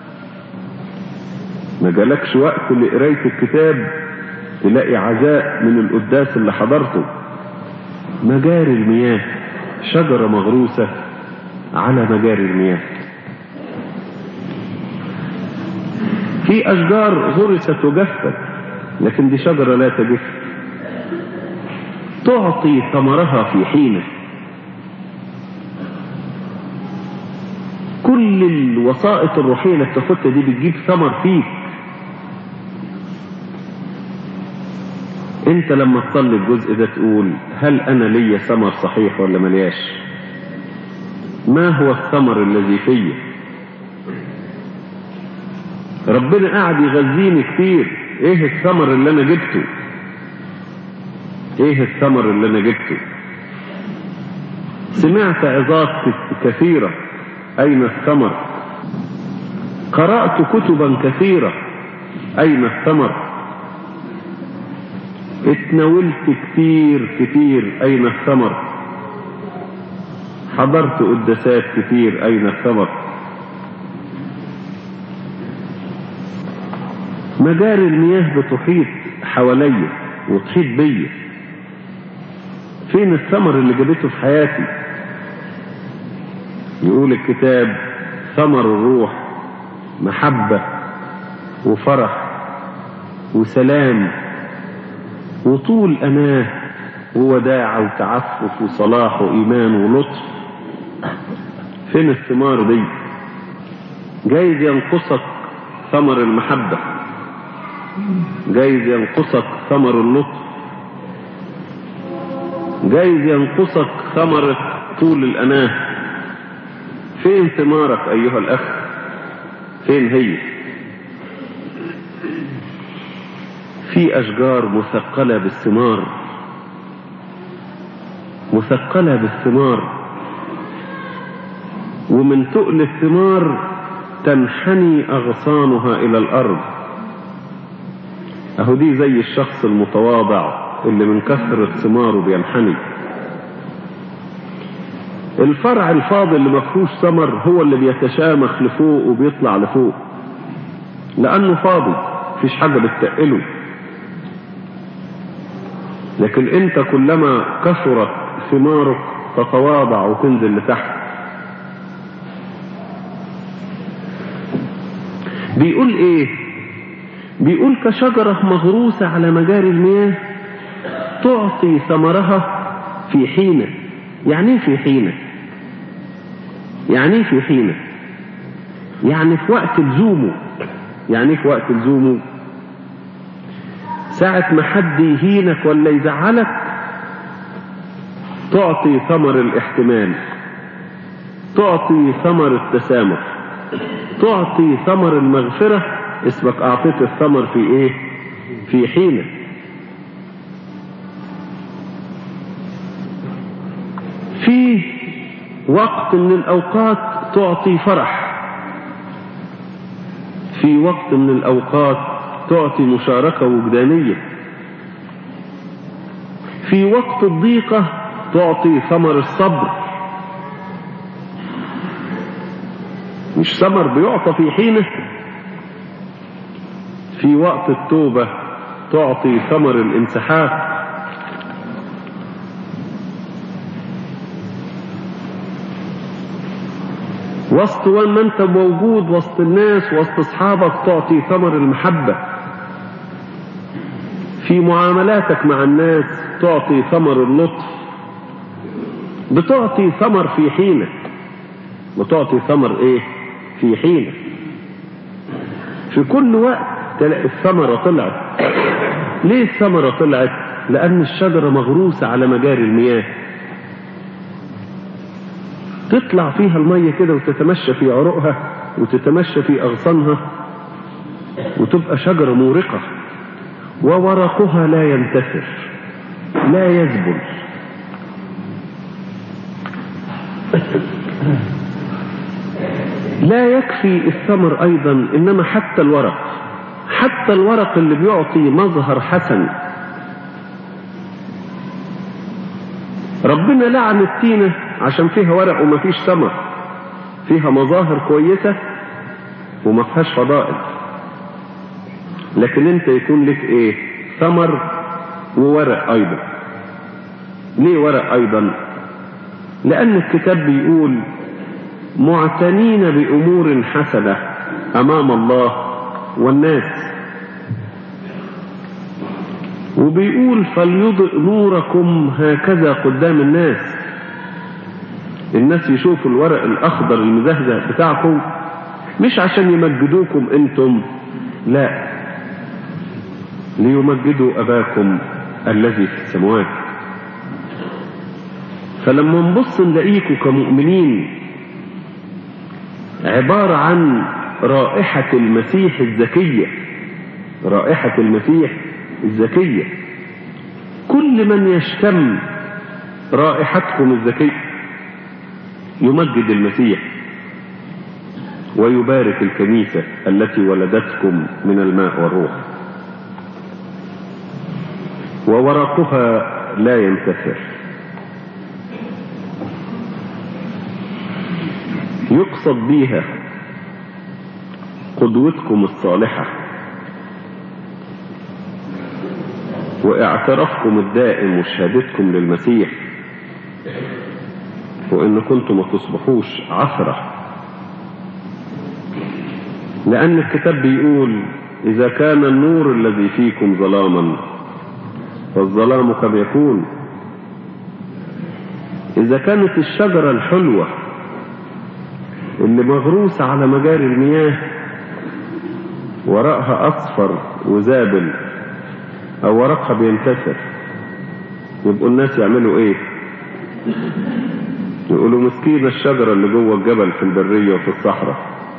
ما جالكش وقت لقراية الكتاب تلاقي عزاء من القداس اللي حضرته مجاري المياه شجرة مغروسة على مجاري المياه في أشجار غرست وجفت لكن دي شجرة لا تجف تعطي ثمرها في حينه كل الوسائط الروحية اللي بتاخدها دي بتجيب ثمر فيك انت لما تصلي الجزء ده تقول هل انا ليا ثمر صحيح ولا ملياش ما هو الثمر الذي فيا ربنا قاعد يغذيني كتير ايه الثمر اللي انا جبته ايه الثمر اللي انا جبته سمعت عظات كثيرة اين الثمر قرأت كتبا كثيرة اين الثمر اتناولت كتير كتير اين الثمر حضرت قداسات كتير اين الثمر مجاري المياه بتحيط حواليا وتحيط بيا فين الثمر اللي جابته في حياتي يقول الكتاب ثمر الروح محبة وفرح وسلام وطول أناه ووداع وتعفف وصلاح وإيمان ولطف فين الثمار دي جايز ينقصك ثمر المحبة جايز ينقصك ثمر اللطف جايز ينقصك ثمرة طول الأناه فين ثمارك أيها الأخ فين هي في أشجار مثقلة بالثمار مثقلة بالثمار ومن تقل الثمار تنحني أغصانها إلى الأرض أهو دي زي الشخص المتواضع اللي من كثرة ثماره بينحني الفرع الفاضل اللي مفهوش ثمر هو اللي بيتشامخ لفوق وبيطلع لفوق لأنه فاضي مفيش حاجة بتتقله لكن انت كلما كثرت ثمارك تتواضع وتنزل لتحت بيقول ايه بيقول كشجرة مغروسة على مجاري المياه تعطي ثمرها في حينه يعني ايه في حينه يعني ايه في حينه يعني في وقت لزومه يعني ايه في وقت لزومه ساعة ما حد يهينك ولا يزعلك تعطي ثمر الاحتمال تعطي ثمر التسامح تعطي ثمر المغفرة اسمك اعطيت الثمر في ايه في حينه في وقت من الاوقات تعطي فرح في وقت من الاوقات تعطي مشاركة وجدانية في وقت الضيقة تعطي ثمر الصبر مش ثمر بيعطى في حينه في وقت التوبة تعطي ثمر الانسحاق وسط ما انت موجود وسط الناس وسط اصحابك تعطي ثمر المحبة في معاملاتك مع الناس تعطي ثمر اللطف بتعطي ثمر في حينك بتعطي ثمر ايه في حينك في كل وقت تلاقي الثمرة طلعت ليه الثمرة طلعت لأن الشجرة مغروسة على مجاري المياه تطلع فيها المية كده وتتمشى في عروقها وتتمشى في أغصانها وتبقى شجرة مورقة وورقها لا ينتثر لا يذبل لا يكفي الثمر أيضا إنما حتى الورق حتى الورق اللي بيعطي مظهر حسن ربنا لعن التينة عشان فيها ورق وما فيش ثمر فيها مظاهر كويسة وما فيهاش فضائل لكن انت يكون لك ايه ثمر وورق ايضا ليه ورق ايضا لان الكتاب بيقول معتنين بامور حسنه امام الله والناس وبيقول فليضئ نوركم هكذا قدام الناس الناس يشوفوا الورق الاخضر المزهزه بتاعكم مش عشان يمجدوكم انتم لا ليمجدوا اباكم الذي في السماوات فلما نبص نلاقيكم كمؤمنين عبارة عن رائحة المسيح الزكية رائحة المسيح الزكية كل من يشتم رائحتكم الزكية يمجد المسيح ويبارك الكنيسة التي ولدتكم من الماء والروح وورقها لا ينتثر يقصد بها قدوتكم الصالحة واعترافكم الدائم وشهادتكم للمسيح وان كنتم ما تصبحوش عثرة لان الكتاب بيقول اذا كان النور الذي فيكم ظلاما فالظلام كم يكون اذا كانت الشجرة الحلوة اللي مغروسة على مجاري المياه ورقها اصفر وزابل او ورقها بينتثر يبقوا الناس يعملوا ايه يقولوا مسكين الشجرة اللي جوه الجبل في البرية وفي الصحراء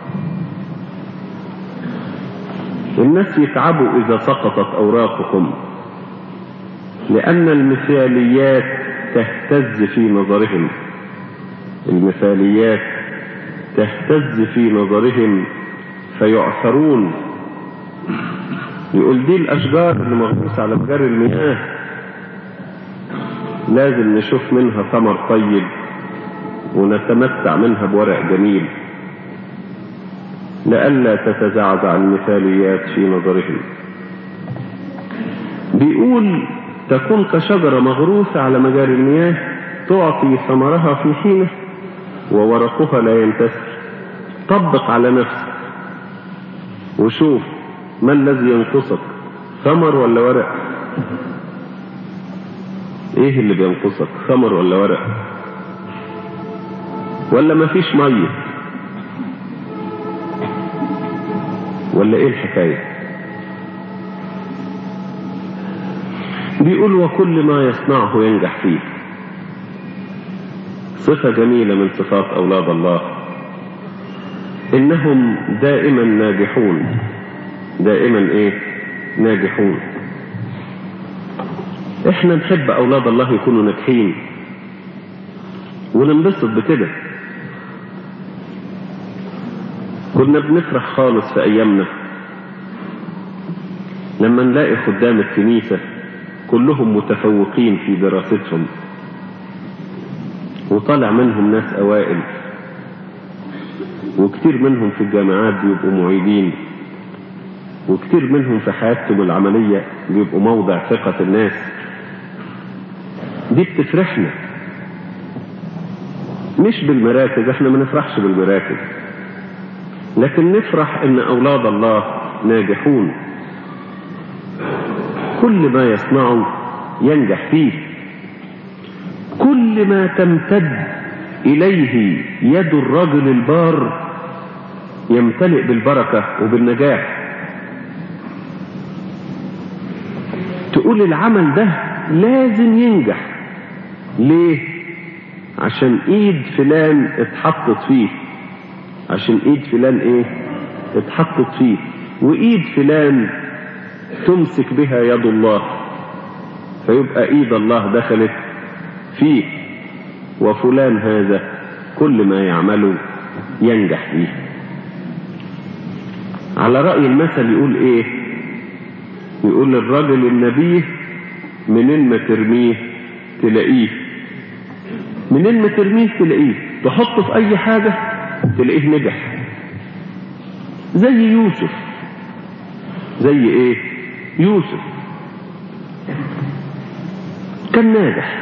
الناس يتعبوا اذا سقطت اوراقكم لان المثاليات تهتز في نظرهم المثاليات تهتز في نظرهم فيعثرون يقول دي الاشجار اللي مغروسه على مجاري المياه لازم نشوف منها ثمر طيب ونتمتع منها بورق جميل لئلا تتزعزع المثاليات في نظرهم بيقول تكون كشجرة مغروسة على مجاري المياه تعطي ثمرها في حينه وورقها لا ينتثر طبق على نفسك وشوف ما الذي ينقصك ثمر ولا ورق ايه اللي بينقصك ثمر ولا ورق ولا مفيش ميه ولا ايه الحكايه بيقول وكل ما يصنعه ينجح فيه صفة جميلة من صفات أولاد الله إنهم دائما ناجحون دائما إيه ناجحون إحنا نحب أولاد الله يكونوا ناجحين وننبسط بكده كنا بنفرح خالص في أيامنا لما نلاقي خدام الكنيسة كلهم متفوقين في دراستهم وطلع منهم ناس أوائل وكتير منهم في الجامعات بيبقوا معيدين وكتير منهم في حياتهم العملية بيبقوا موضع ثقة الناس دي بتفرحنا مش بالمراكز احنا ما نفرحش بالمراكز لكن نفرح ان اولاد الله ناجحون كل ما يصنعه ينجح فيه كل ما تمتد إليه يد الرجل البار يمتلئ بالبركة وبالنجاح تقول العمل ده لازم ينجح ليه عشان ايد فلان اتحطت فيه عشان ايد فلان ايه اتحطت فيه وايد فلان تمسك بها يد الله فيبقى ايد الله دخلت فيه وفلان هذا كل ما يعمله ينجح فيه على رأي المثل يقول ايه يقول الرجل النبيه منين ما ترميه تلاقيه منين ما ترميه تلاقيه تحطه في اي حاجة تلاقيه نجح زي يوسف زي ايه يوسف كان ناجح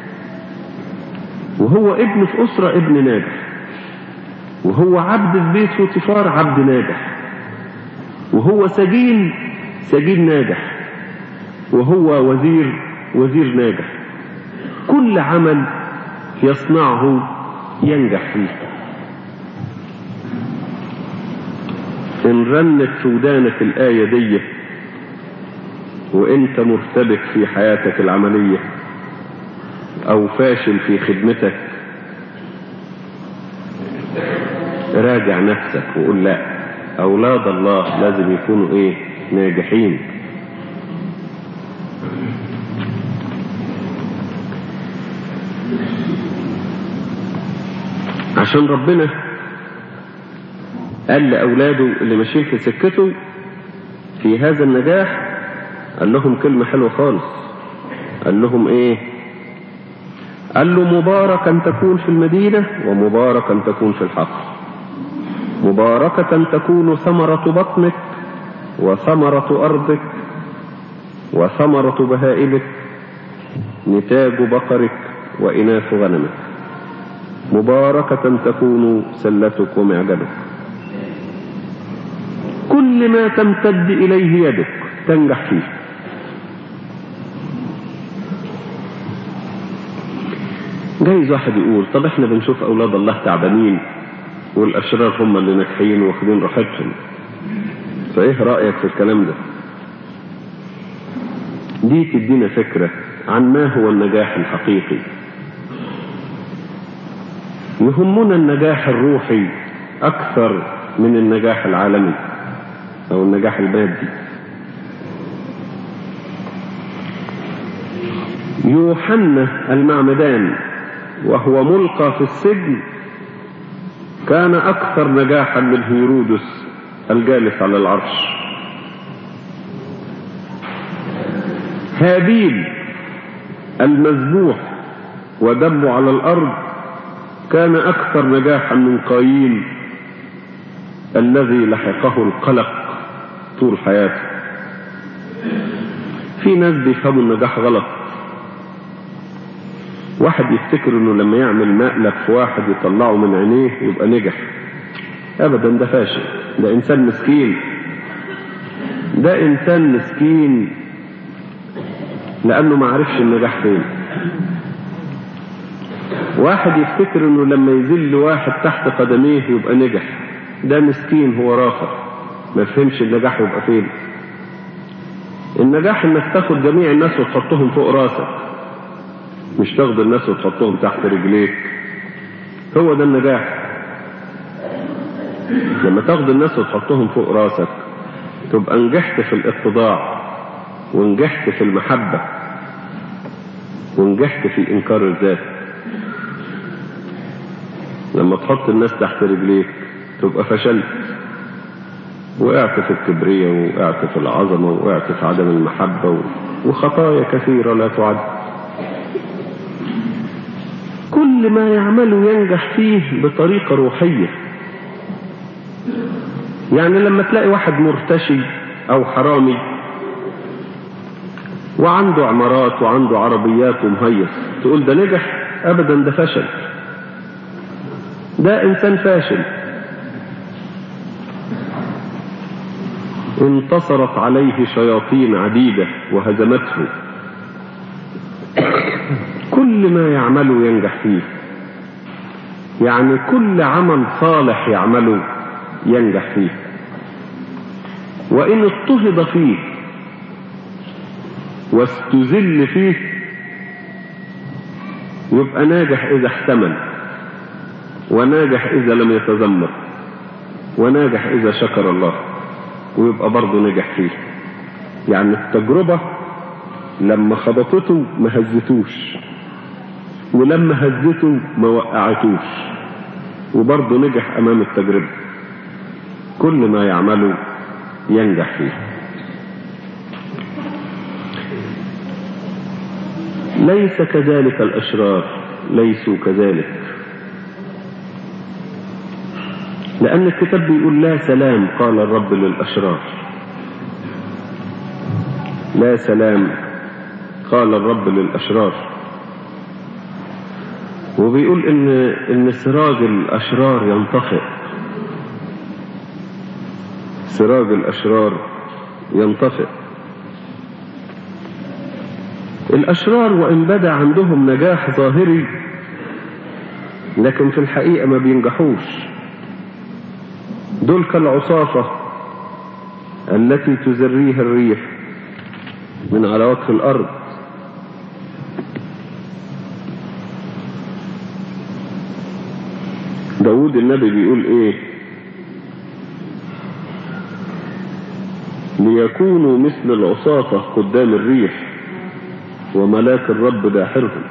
وهو ابن في أسرة ابن ناجح وهو عبد في بيت فوتيفار عبد ناجح وهو سجين سجين ناجح وهو وزير وزير ناجح كل عمل يصنعه ينجح فيه إن رنت في ودانك الآية دي وإنت مرتبك في حياتك العملية أو فاشل في خدمتك راجع نفسك وقول لا أولاد الله لازم يكونوا إيه ناجحين عشان ربنا قال لأولاده اللي ماشيين في سكته في هذا النجاح قال لهم كلمة حلوة خالص قال لهم ايه قال له مباركا تكون في المدينة ومباركا تكون في الحقل مباركة تكون ثمرة بطنك وثمرة أرضك وثمرة بهائمك نتاج بقرك وإناث غنمك مباركة تكون سلتك ومعجبك كل ما تمتد إليه يدك تنجح فيه جايز واحد يقول طب احنا بنشوف اولاد الله تعبانين والاشرار هم اللي ناجحين واخدين راحتهم فايه رايك في الكلام ده دي تدينا فكره عن ما هو النجاح الحقيقي يهمنا النجاح الروحي اكثر من النجاح العالمي او النجاح المادي يوحنا المعمدان وهو ملقى في السجن كان أكثر نجاحا من هيرودس الجالس على العرش هابيل المذبوح ودمه على الأرض كان أكثر نجاحا من قايين الذي لحقه القلق طول حياته في ناس بيفهموا النجاح غلط واحد يفتكر انه لما يعمل مقلب في واحد يطلعه من عينيه يبقى نجح ابدا ده فاشل ده انسان مسكين ده انسان مسكين لانه ما عرفش النجاح فين واحد يفتكر انه لما يذل واحد تحت قدميه يبقى نجح ده مسكين هو رافض ما فهمش النجاح يبقى فين النجاح انك تاخد جميع الناس وتحطهم فوق راسك مش تاخد الناس وتحطهم تحت رجليك هو ده النجاح لما تاخد الناس وتحطهم فوق راسك تبقى نجحت في الاتضاع ونجحت في المحبة ونجحت في إنكار الذات لما تحط الناس تحت رجليك تبقى فشلت وقعت في الكبرية وقعت في العظمة وقعت في عدم المحبة وخطايا كثيرة لا تعد كل ما يعمله ينجح فيه بطريقة روحية يعني لما تلاقي واحد مرتشي او حرامي وعنده عمارات وعنده عربيات ومهيص تقول ده نجح ابدا ده فشل ده انسان فاشل انتصرت عليه شياطين عديدة وهزمته كل ما يعمله ينجح فيه يعني كل عمل صالح يعمله ينجح فيه وإن اضطهد فيه واستذل فيه يبقى ناجح إذا احتمل وناجح إذا لم يتذمر وناجح إذا شكر الله ويبقى برضه نجح فيه يعني التجربة لما خبطته ما هزتوش ولما هزته ما وقعتوش وبرضه نجح أمام التجربة كل ما يعمله ينجح فيه ليس كذلك الأشرار ليسوا كذلك لأن الكتاب بيقول لا سلام قال الرب للأشرار لا سلام قال الرب للأشرار وبيقول إن إن سراج الأشرار ينطفئ سراج الأشرار ينطفئ الأشرار وإن بدا عندهم نجاح ظاهري لكن في الحقيقة ما بينجحوش دول كالعصافة التي تزريها الريح من على وجه الأرض داود النبي بيقول ايه ليكونوا مثل العصافة قدام الريح وملاك الرب داحرهم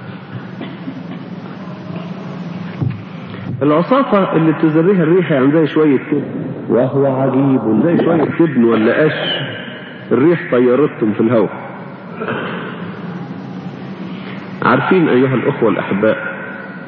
العصافة اللي تزريها الريح يعني زي شوية كده وهو عجيب زي شوية تبن ولا قش الريح طيرتهم في الهواء عارفين أيها الأخوة الأحباء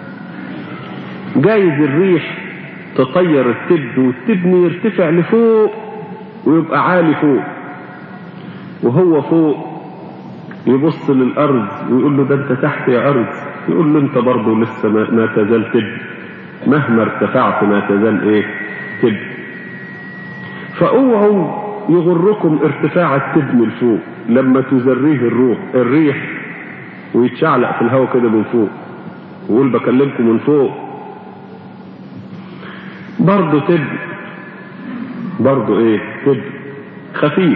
جايز الريح تطير التبن والتبن يرتفع لفوق ويبقى عالي فوق وهو فوق يبص للأرض ويقول له ده أنت تحت يا أرض يقول له أنت برضه لسه ما, ما تزال تبن مهما ارتفعت ما تزال إيه تبن فاوعوا يغركم ارتفاع التبن لفوق لما تزريه الروح الريح ويتشعلق في الهواء كده من فوق ويقول بكلمكم من فوق برضه تبن برضه ايه تبن خفيف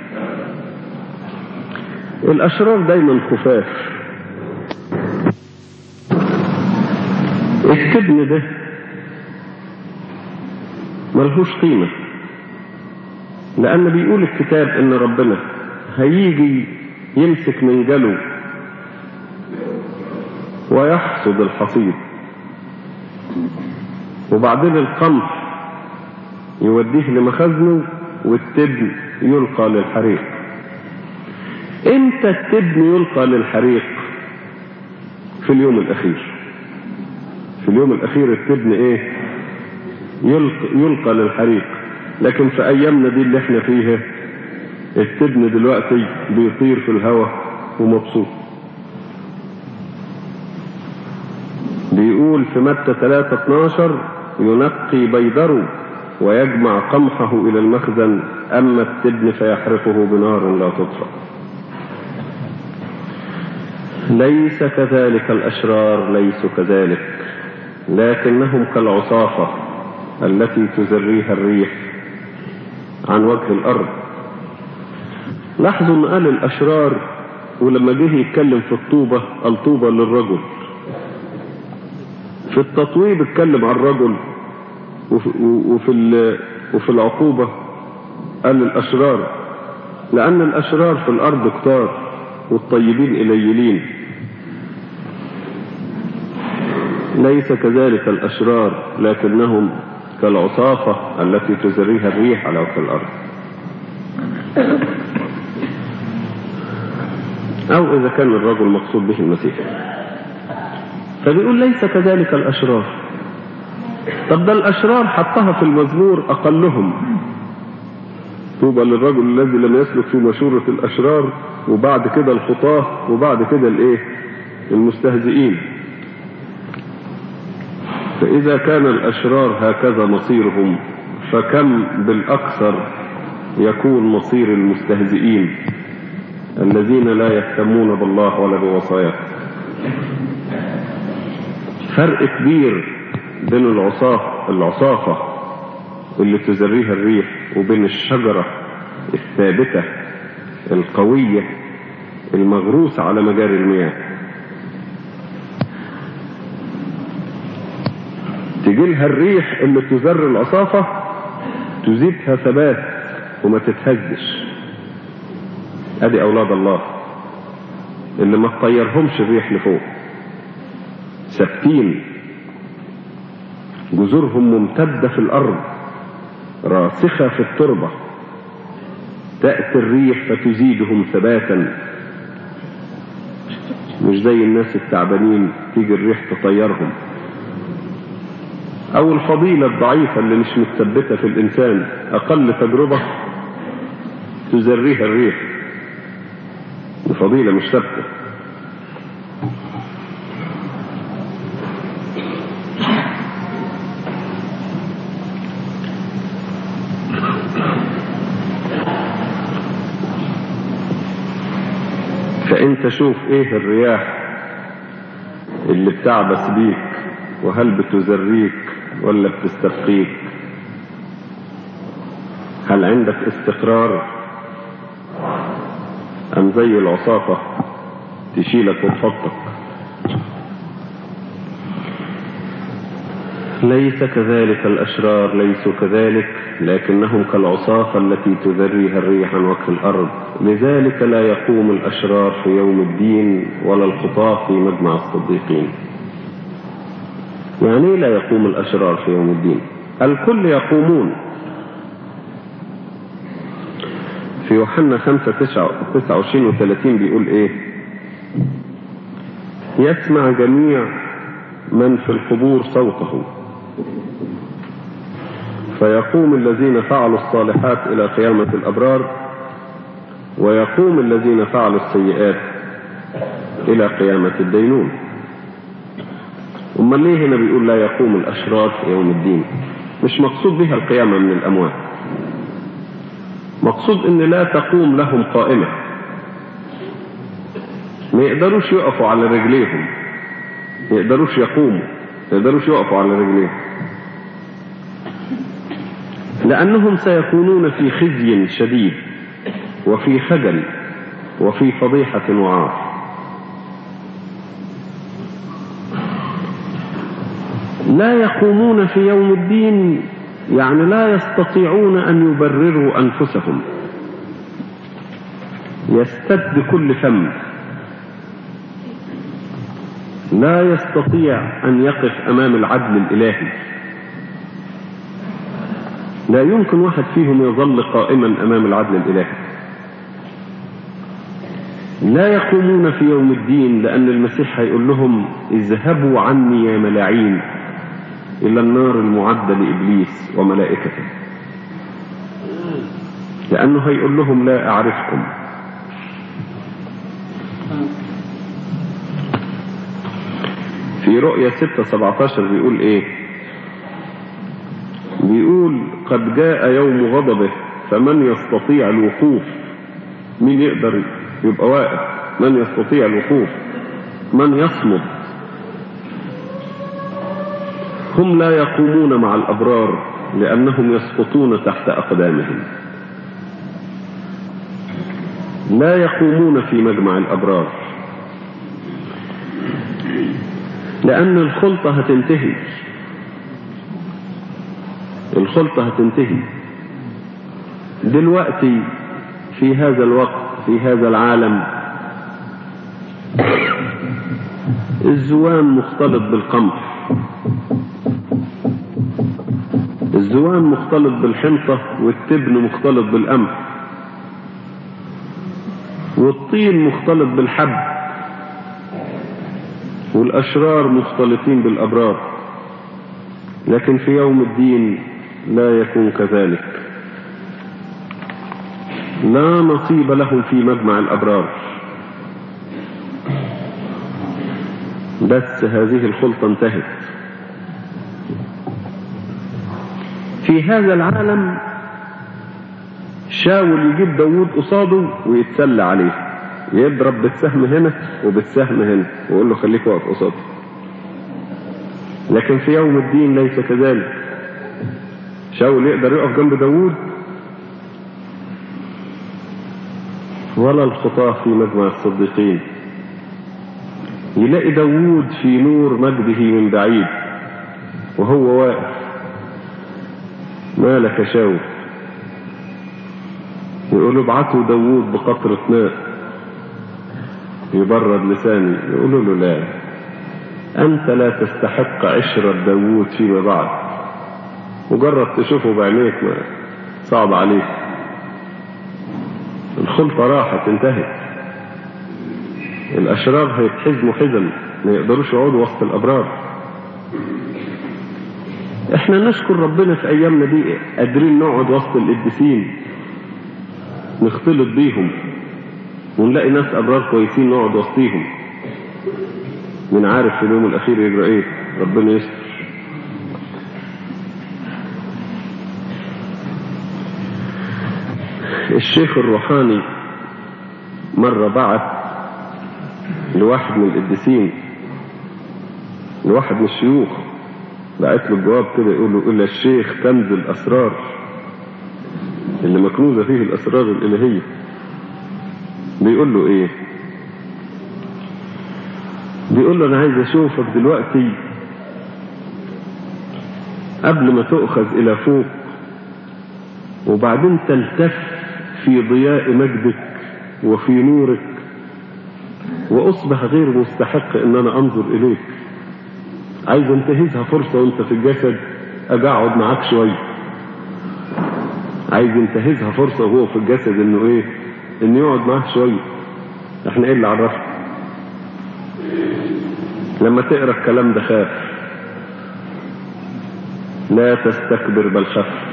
الاشرار دايما خفاف التبن ده ملهوش قيمة لأن بيقول الكتاب إن ربنا هيجي يمسك من جلو ويحصد الحصيد وبعدين القمح يوديه لمخزنه والتبن يلقى للحريق امتى التبن يلقى للحريق في اليوم الاخير في اليوم الاخير التبن ايه يلقى, يلقى للحريق لكن في ايامنا دي اللي احنا فيها التبن دلوقتي بيطير في الهواء ومبسوط بيقول في متى 3 12 ينقي بيدره ويجمع قمحه إلى المخزن أما التبن فيحرقه بنار لا تطفأ ليس كذلك الأشرار ليسوا كذلك لكنهم كالعصافة التي تزريها الريح عن وجه الأرض لاحظوا ان قال الأشرار ولما جه يتكلم في الطوبة قال طوبة للرجل في التطويب اتكلم عن الرجل وفي, وفي, وفي العقوبة قال الأشرار لأن الأشرار في الأرض كتار والطيبين قليلين ليس كذلك الأشرار لكنهم كالعصافة التي تزريها الريح على وجه الأرض أو إذا كان الرجل مقصود به المسيح فبيقول ليس كذلك الأشرار طب ده الأشرار حطها في المزمور أقلهم طوبى للرجل الذي لم يسلك في مشورة الأشرار وبعد كده الخطاة وبعد كده الإيه المستهزئين فإذا كان الأشرار هكذا مصيرهم فكم بالأكثر يكون مصير المستهزئين الذين لا يهتمون بالله ولا بوصاياه فرق كبير بين العصافة العصافة اللي تزريها الريح وبين الشجرة الثابتة القوية المغروسة على مجاري المياه تجيلها الريح اللي تزر العصافة تزيدها ثبات وما تتهزش ادي اولاد الله اللي ما تطيرهمش الريح لفوق ثابتين جذورهم ممتدة في الارض راسخة في التربة تأتي الريح فتزيدهم ثباتا مش زي الناس التعبانين تيجي الريح تطيرهم او الفضيلة الضعيفة اللي مش متثبتة في الانسان اقل تجربة تزريها الريح الفضيلة مش ثابتة فانت شوف ايه الرياح اللي بتعبس بيك وهل بتزريك ولا بتستبقيك هل عندك استقرار ام زي العصافة تشيلك وتحطك ليس كذلك الأشرار ليسوا كذلك لكنهم كالعصافة التي تذريها الريح عن وجه الأرض لذلك لا يقوم الأشرار في يوم الدين ولا الخطاة في مجمع الصديقين يعني لا يقوم الأشرار في يوم الدين الكل يقومون في يوحنا 5 29 و 30 بيقول ايه يسمع جميع من في القبور صوته فيقوم الذين فعلوا الصالحات إلى قيامة الأبرار ويقوم الذين فعلوا السيئات إلى قيامة الدينون أما ليه هنا بيقول لا يقوم الأشرار في يوم الدين مش مقصود بها القيامة من الأموات مقصود ان لا تقوم لهم قائمة ما يقدروش يقفوا على رجليهم ما يقدروش يقوموا ما يقدروش يقفوا على رجليهم لأنهم سيكونون في خزي شديد وفي خجل وفي فضيحة وعار لا يقومون في يوم الدين يعني لا يستطيعون أن يبرروا أنفسهم يستد كل فم لا يستطيع أن يقف أمام العدل الإلهي لا يمكن واحد فيهم يظل قائما أمام العدل الإلهي لا يقومون في يوم الدين لأن المسيح هيقول لهم اذهبوا عني يا ملاعين إلى النار المعدة لإبليس وملائكته لأنه هيقول لهم لا أعرفكم في رؤية 6 17 بيقول إيه بيقول قد جاء يوم غضبه فمن يستطيع الوقوف مين يقدر يبقى واقف من يستطيع الوقوف من يصمد هم لا يقومون مع الأبرار لأنهم يسقطون تحت أقدامهم لا يقومون في مجمع الأبرار لأن الخلطة هتنتهي الخلطة هتنتهي دلوقتي في هذا الوقت في هذا العالم الزوان مختلط بالقمح الزوان مختلط بالحنطة والتبن مختلط بالقمح والطين مختلط بالحب والأشرار مختلطين بالأبرار لكن في يوم الدين لا يكون كذلك لا نصيب لهم في مجمع الأبرار بس هذه الخلطة انتهت في هذا العالم شاول يجيب داوود قصاده ويتسلى عليه يضرب بالسهم هنا وبالسهم هنا ويقول له خليك واقف قصاده لكن في يوم الدين ليس كذلك شاول يقدر يقف جنب داوود ولا الخطاة في مجمع الصديقين يلاقي داوود في نور مجده من بعيد وهو واقف مالك يا شاول يقولوا ابعتوا داوود بقطرة ماء يبرد لساني يقولوا له لا أنت لا تستحق عشرة داوود فيما بعد مجرد تشوفه بعينيك ما صعب عليك الخلطة راحت انتهت الأشرار هيتحزموا حزم ما يقدروش يقعدوا وسط الأبرار احنا نشكر ربنا في أيامنا دي قادرين نقعد وسط القديسين نختلط بيهم ونلاقي ناس أبرار كويسين نقعد وسطيهم من عارف في اليوم الأخير يجرى إيه ربنا يستر الشيخ الروحاني مرة بعت لواحد من القديسين لواحد من الشيوخ بعت له الجواب كده يقول له إلا الشيخ كنز الأسرار اللي مكنوزة فيه الأسرار الإلهية بيقول له إيه بيقول له أنا عايز أشوفك دلوقتي قبل ما تؤخذ إلى فوق وبعدين تلتف في ضياء مجدك وفي نورك وأصبح غير مستحق إن أنا أنظر إليك عايز انتهزها فرصة وانت في الجسد أجي أقعد معاك شوية عايز ينتهزها فرصة وهو في الجسد إنه إيه إنه يقعد معاه شوية إحنا إيه اللي عرفنا لما تقرأ الكلام ده خاف لا تستكبر بل خف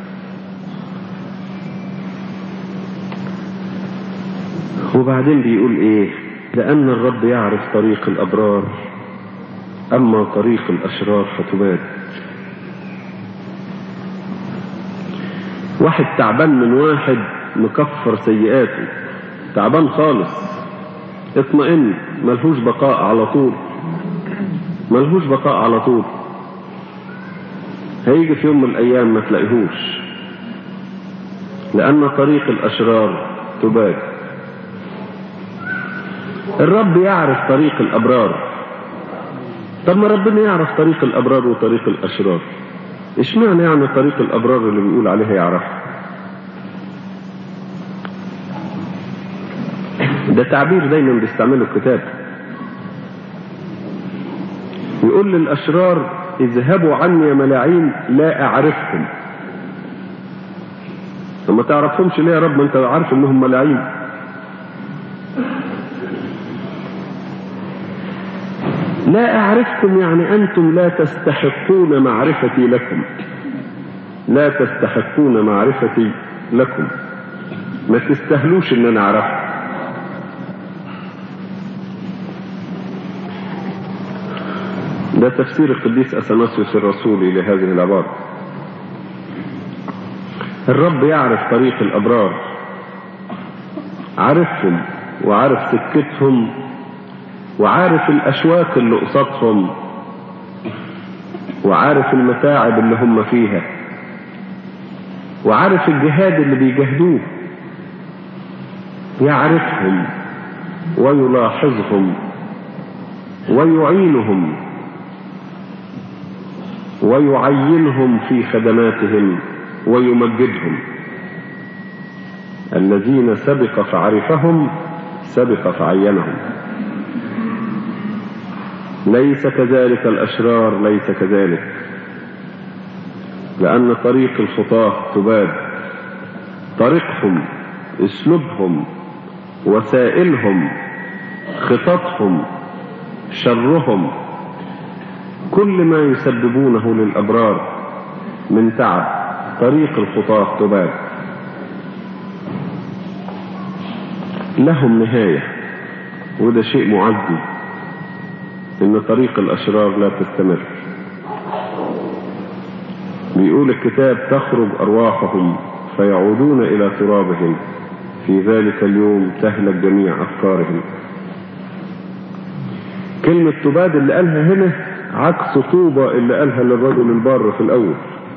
وبعدين بيقول ايه لأن الرب يعرف طريق الأبرار أما طريق الأشرار فتباد واحد تعبان من واحد مكفر سيئاته تعبان خالص اطمئن ملهوش بقاء على طول ملهوش بقاء على طول هيجي في يوم من الأيام ما تلاقيهوش لأن طريق الأشرار تباد الرب يعرف طريق الأبرار طب ما ربنا يعرف طريق الأبرار وطريق الأشرار اشمعنى يعني طريق الأبرار اللي بيقول عليها يعرف ده تعبير دايما بيستعمله الكتاب يقول للأشرار اذهبوا عني يا ملاعين لا أعرفكم ما تعرفهمش ليه يا رب ما انت عارف انهم ملاعين لا أعرفكم يعني أنتم لا تستحقون معرفتي لكم لا تستحقون معرفتي لكم ما تستهلوش ان انا اعرفكم ده تفسير القديس أثناسيوس الرسولي لهذه العبارة الرب يعرف طريق الأبرار عارفهم وعارف سكتهم وعارف الأشواك اللي قصادهم وعارف المتاعب اللي هم فيها وعارف الجهاد اللي بيجاهدوه يعرفهم ويلاحظهم ويعينهم ويعينهم في خدماتهم ويمجدهم الذين سبق فعرفهم سبق فعينهم ليس كذلك الأشرار ليس كذلك لأن طريق الخطاة تباد طريقهم اسلوبهم وسائلهم خططهم شرهم كل ما يسببونه للأبرار من تعب طريق الخطاة تباد لهم نهاية وده شيء معزي ان طريق الاشرار لا تستمر بيقول الكتاب تخرج ارواحهم فيعودون إلى ترابهم في ذلك اليوم تهلك جميع أفكارهم كلمة تباد اللي قالها هنا عكس طوبى اللي قالها للرجل البار في الأول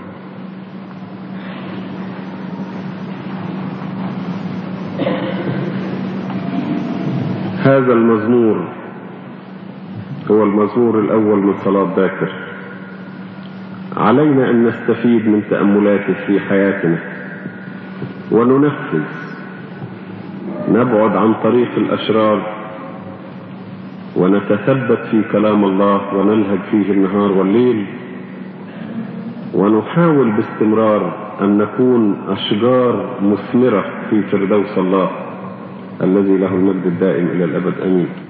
هذا المزمور هو المزمور الأول من صلاة باكر علينا أن نستفيد من تأملاته في حياتنا وننفذ نبعد عن طريق الأشرار ونتثبت في كلام الله ونلهج فيه النهار والليل ونحاول باستمرار أن نكون أشجار مثمرة في فردوس الله الذي له المجد الدائم إلى الأبد أمين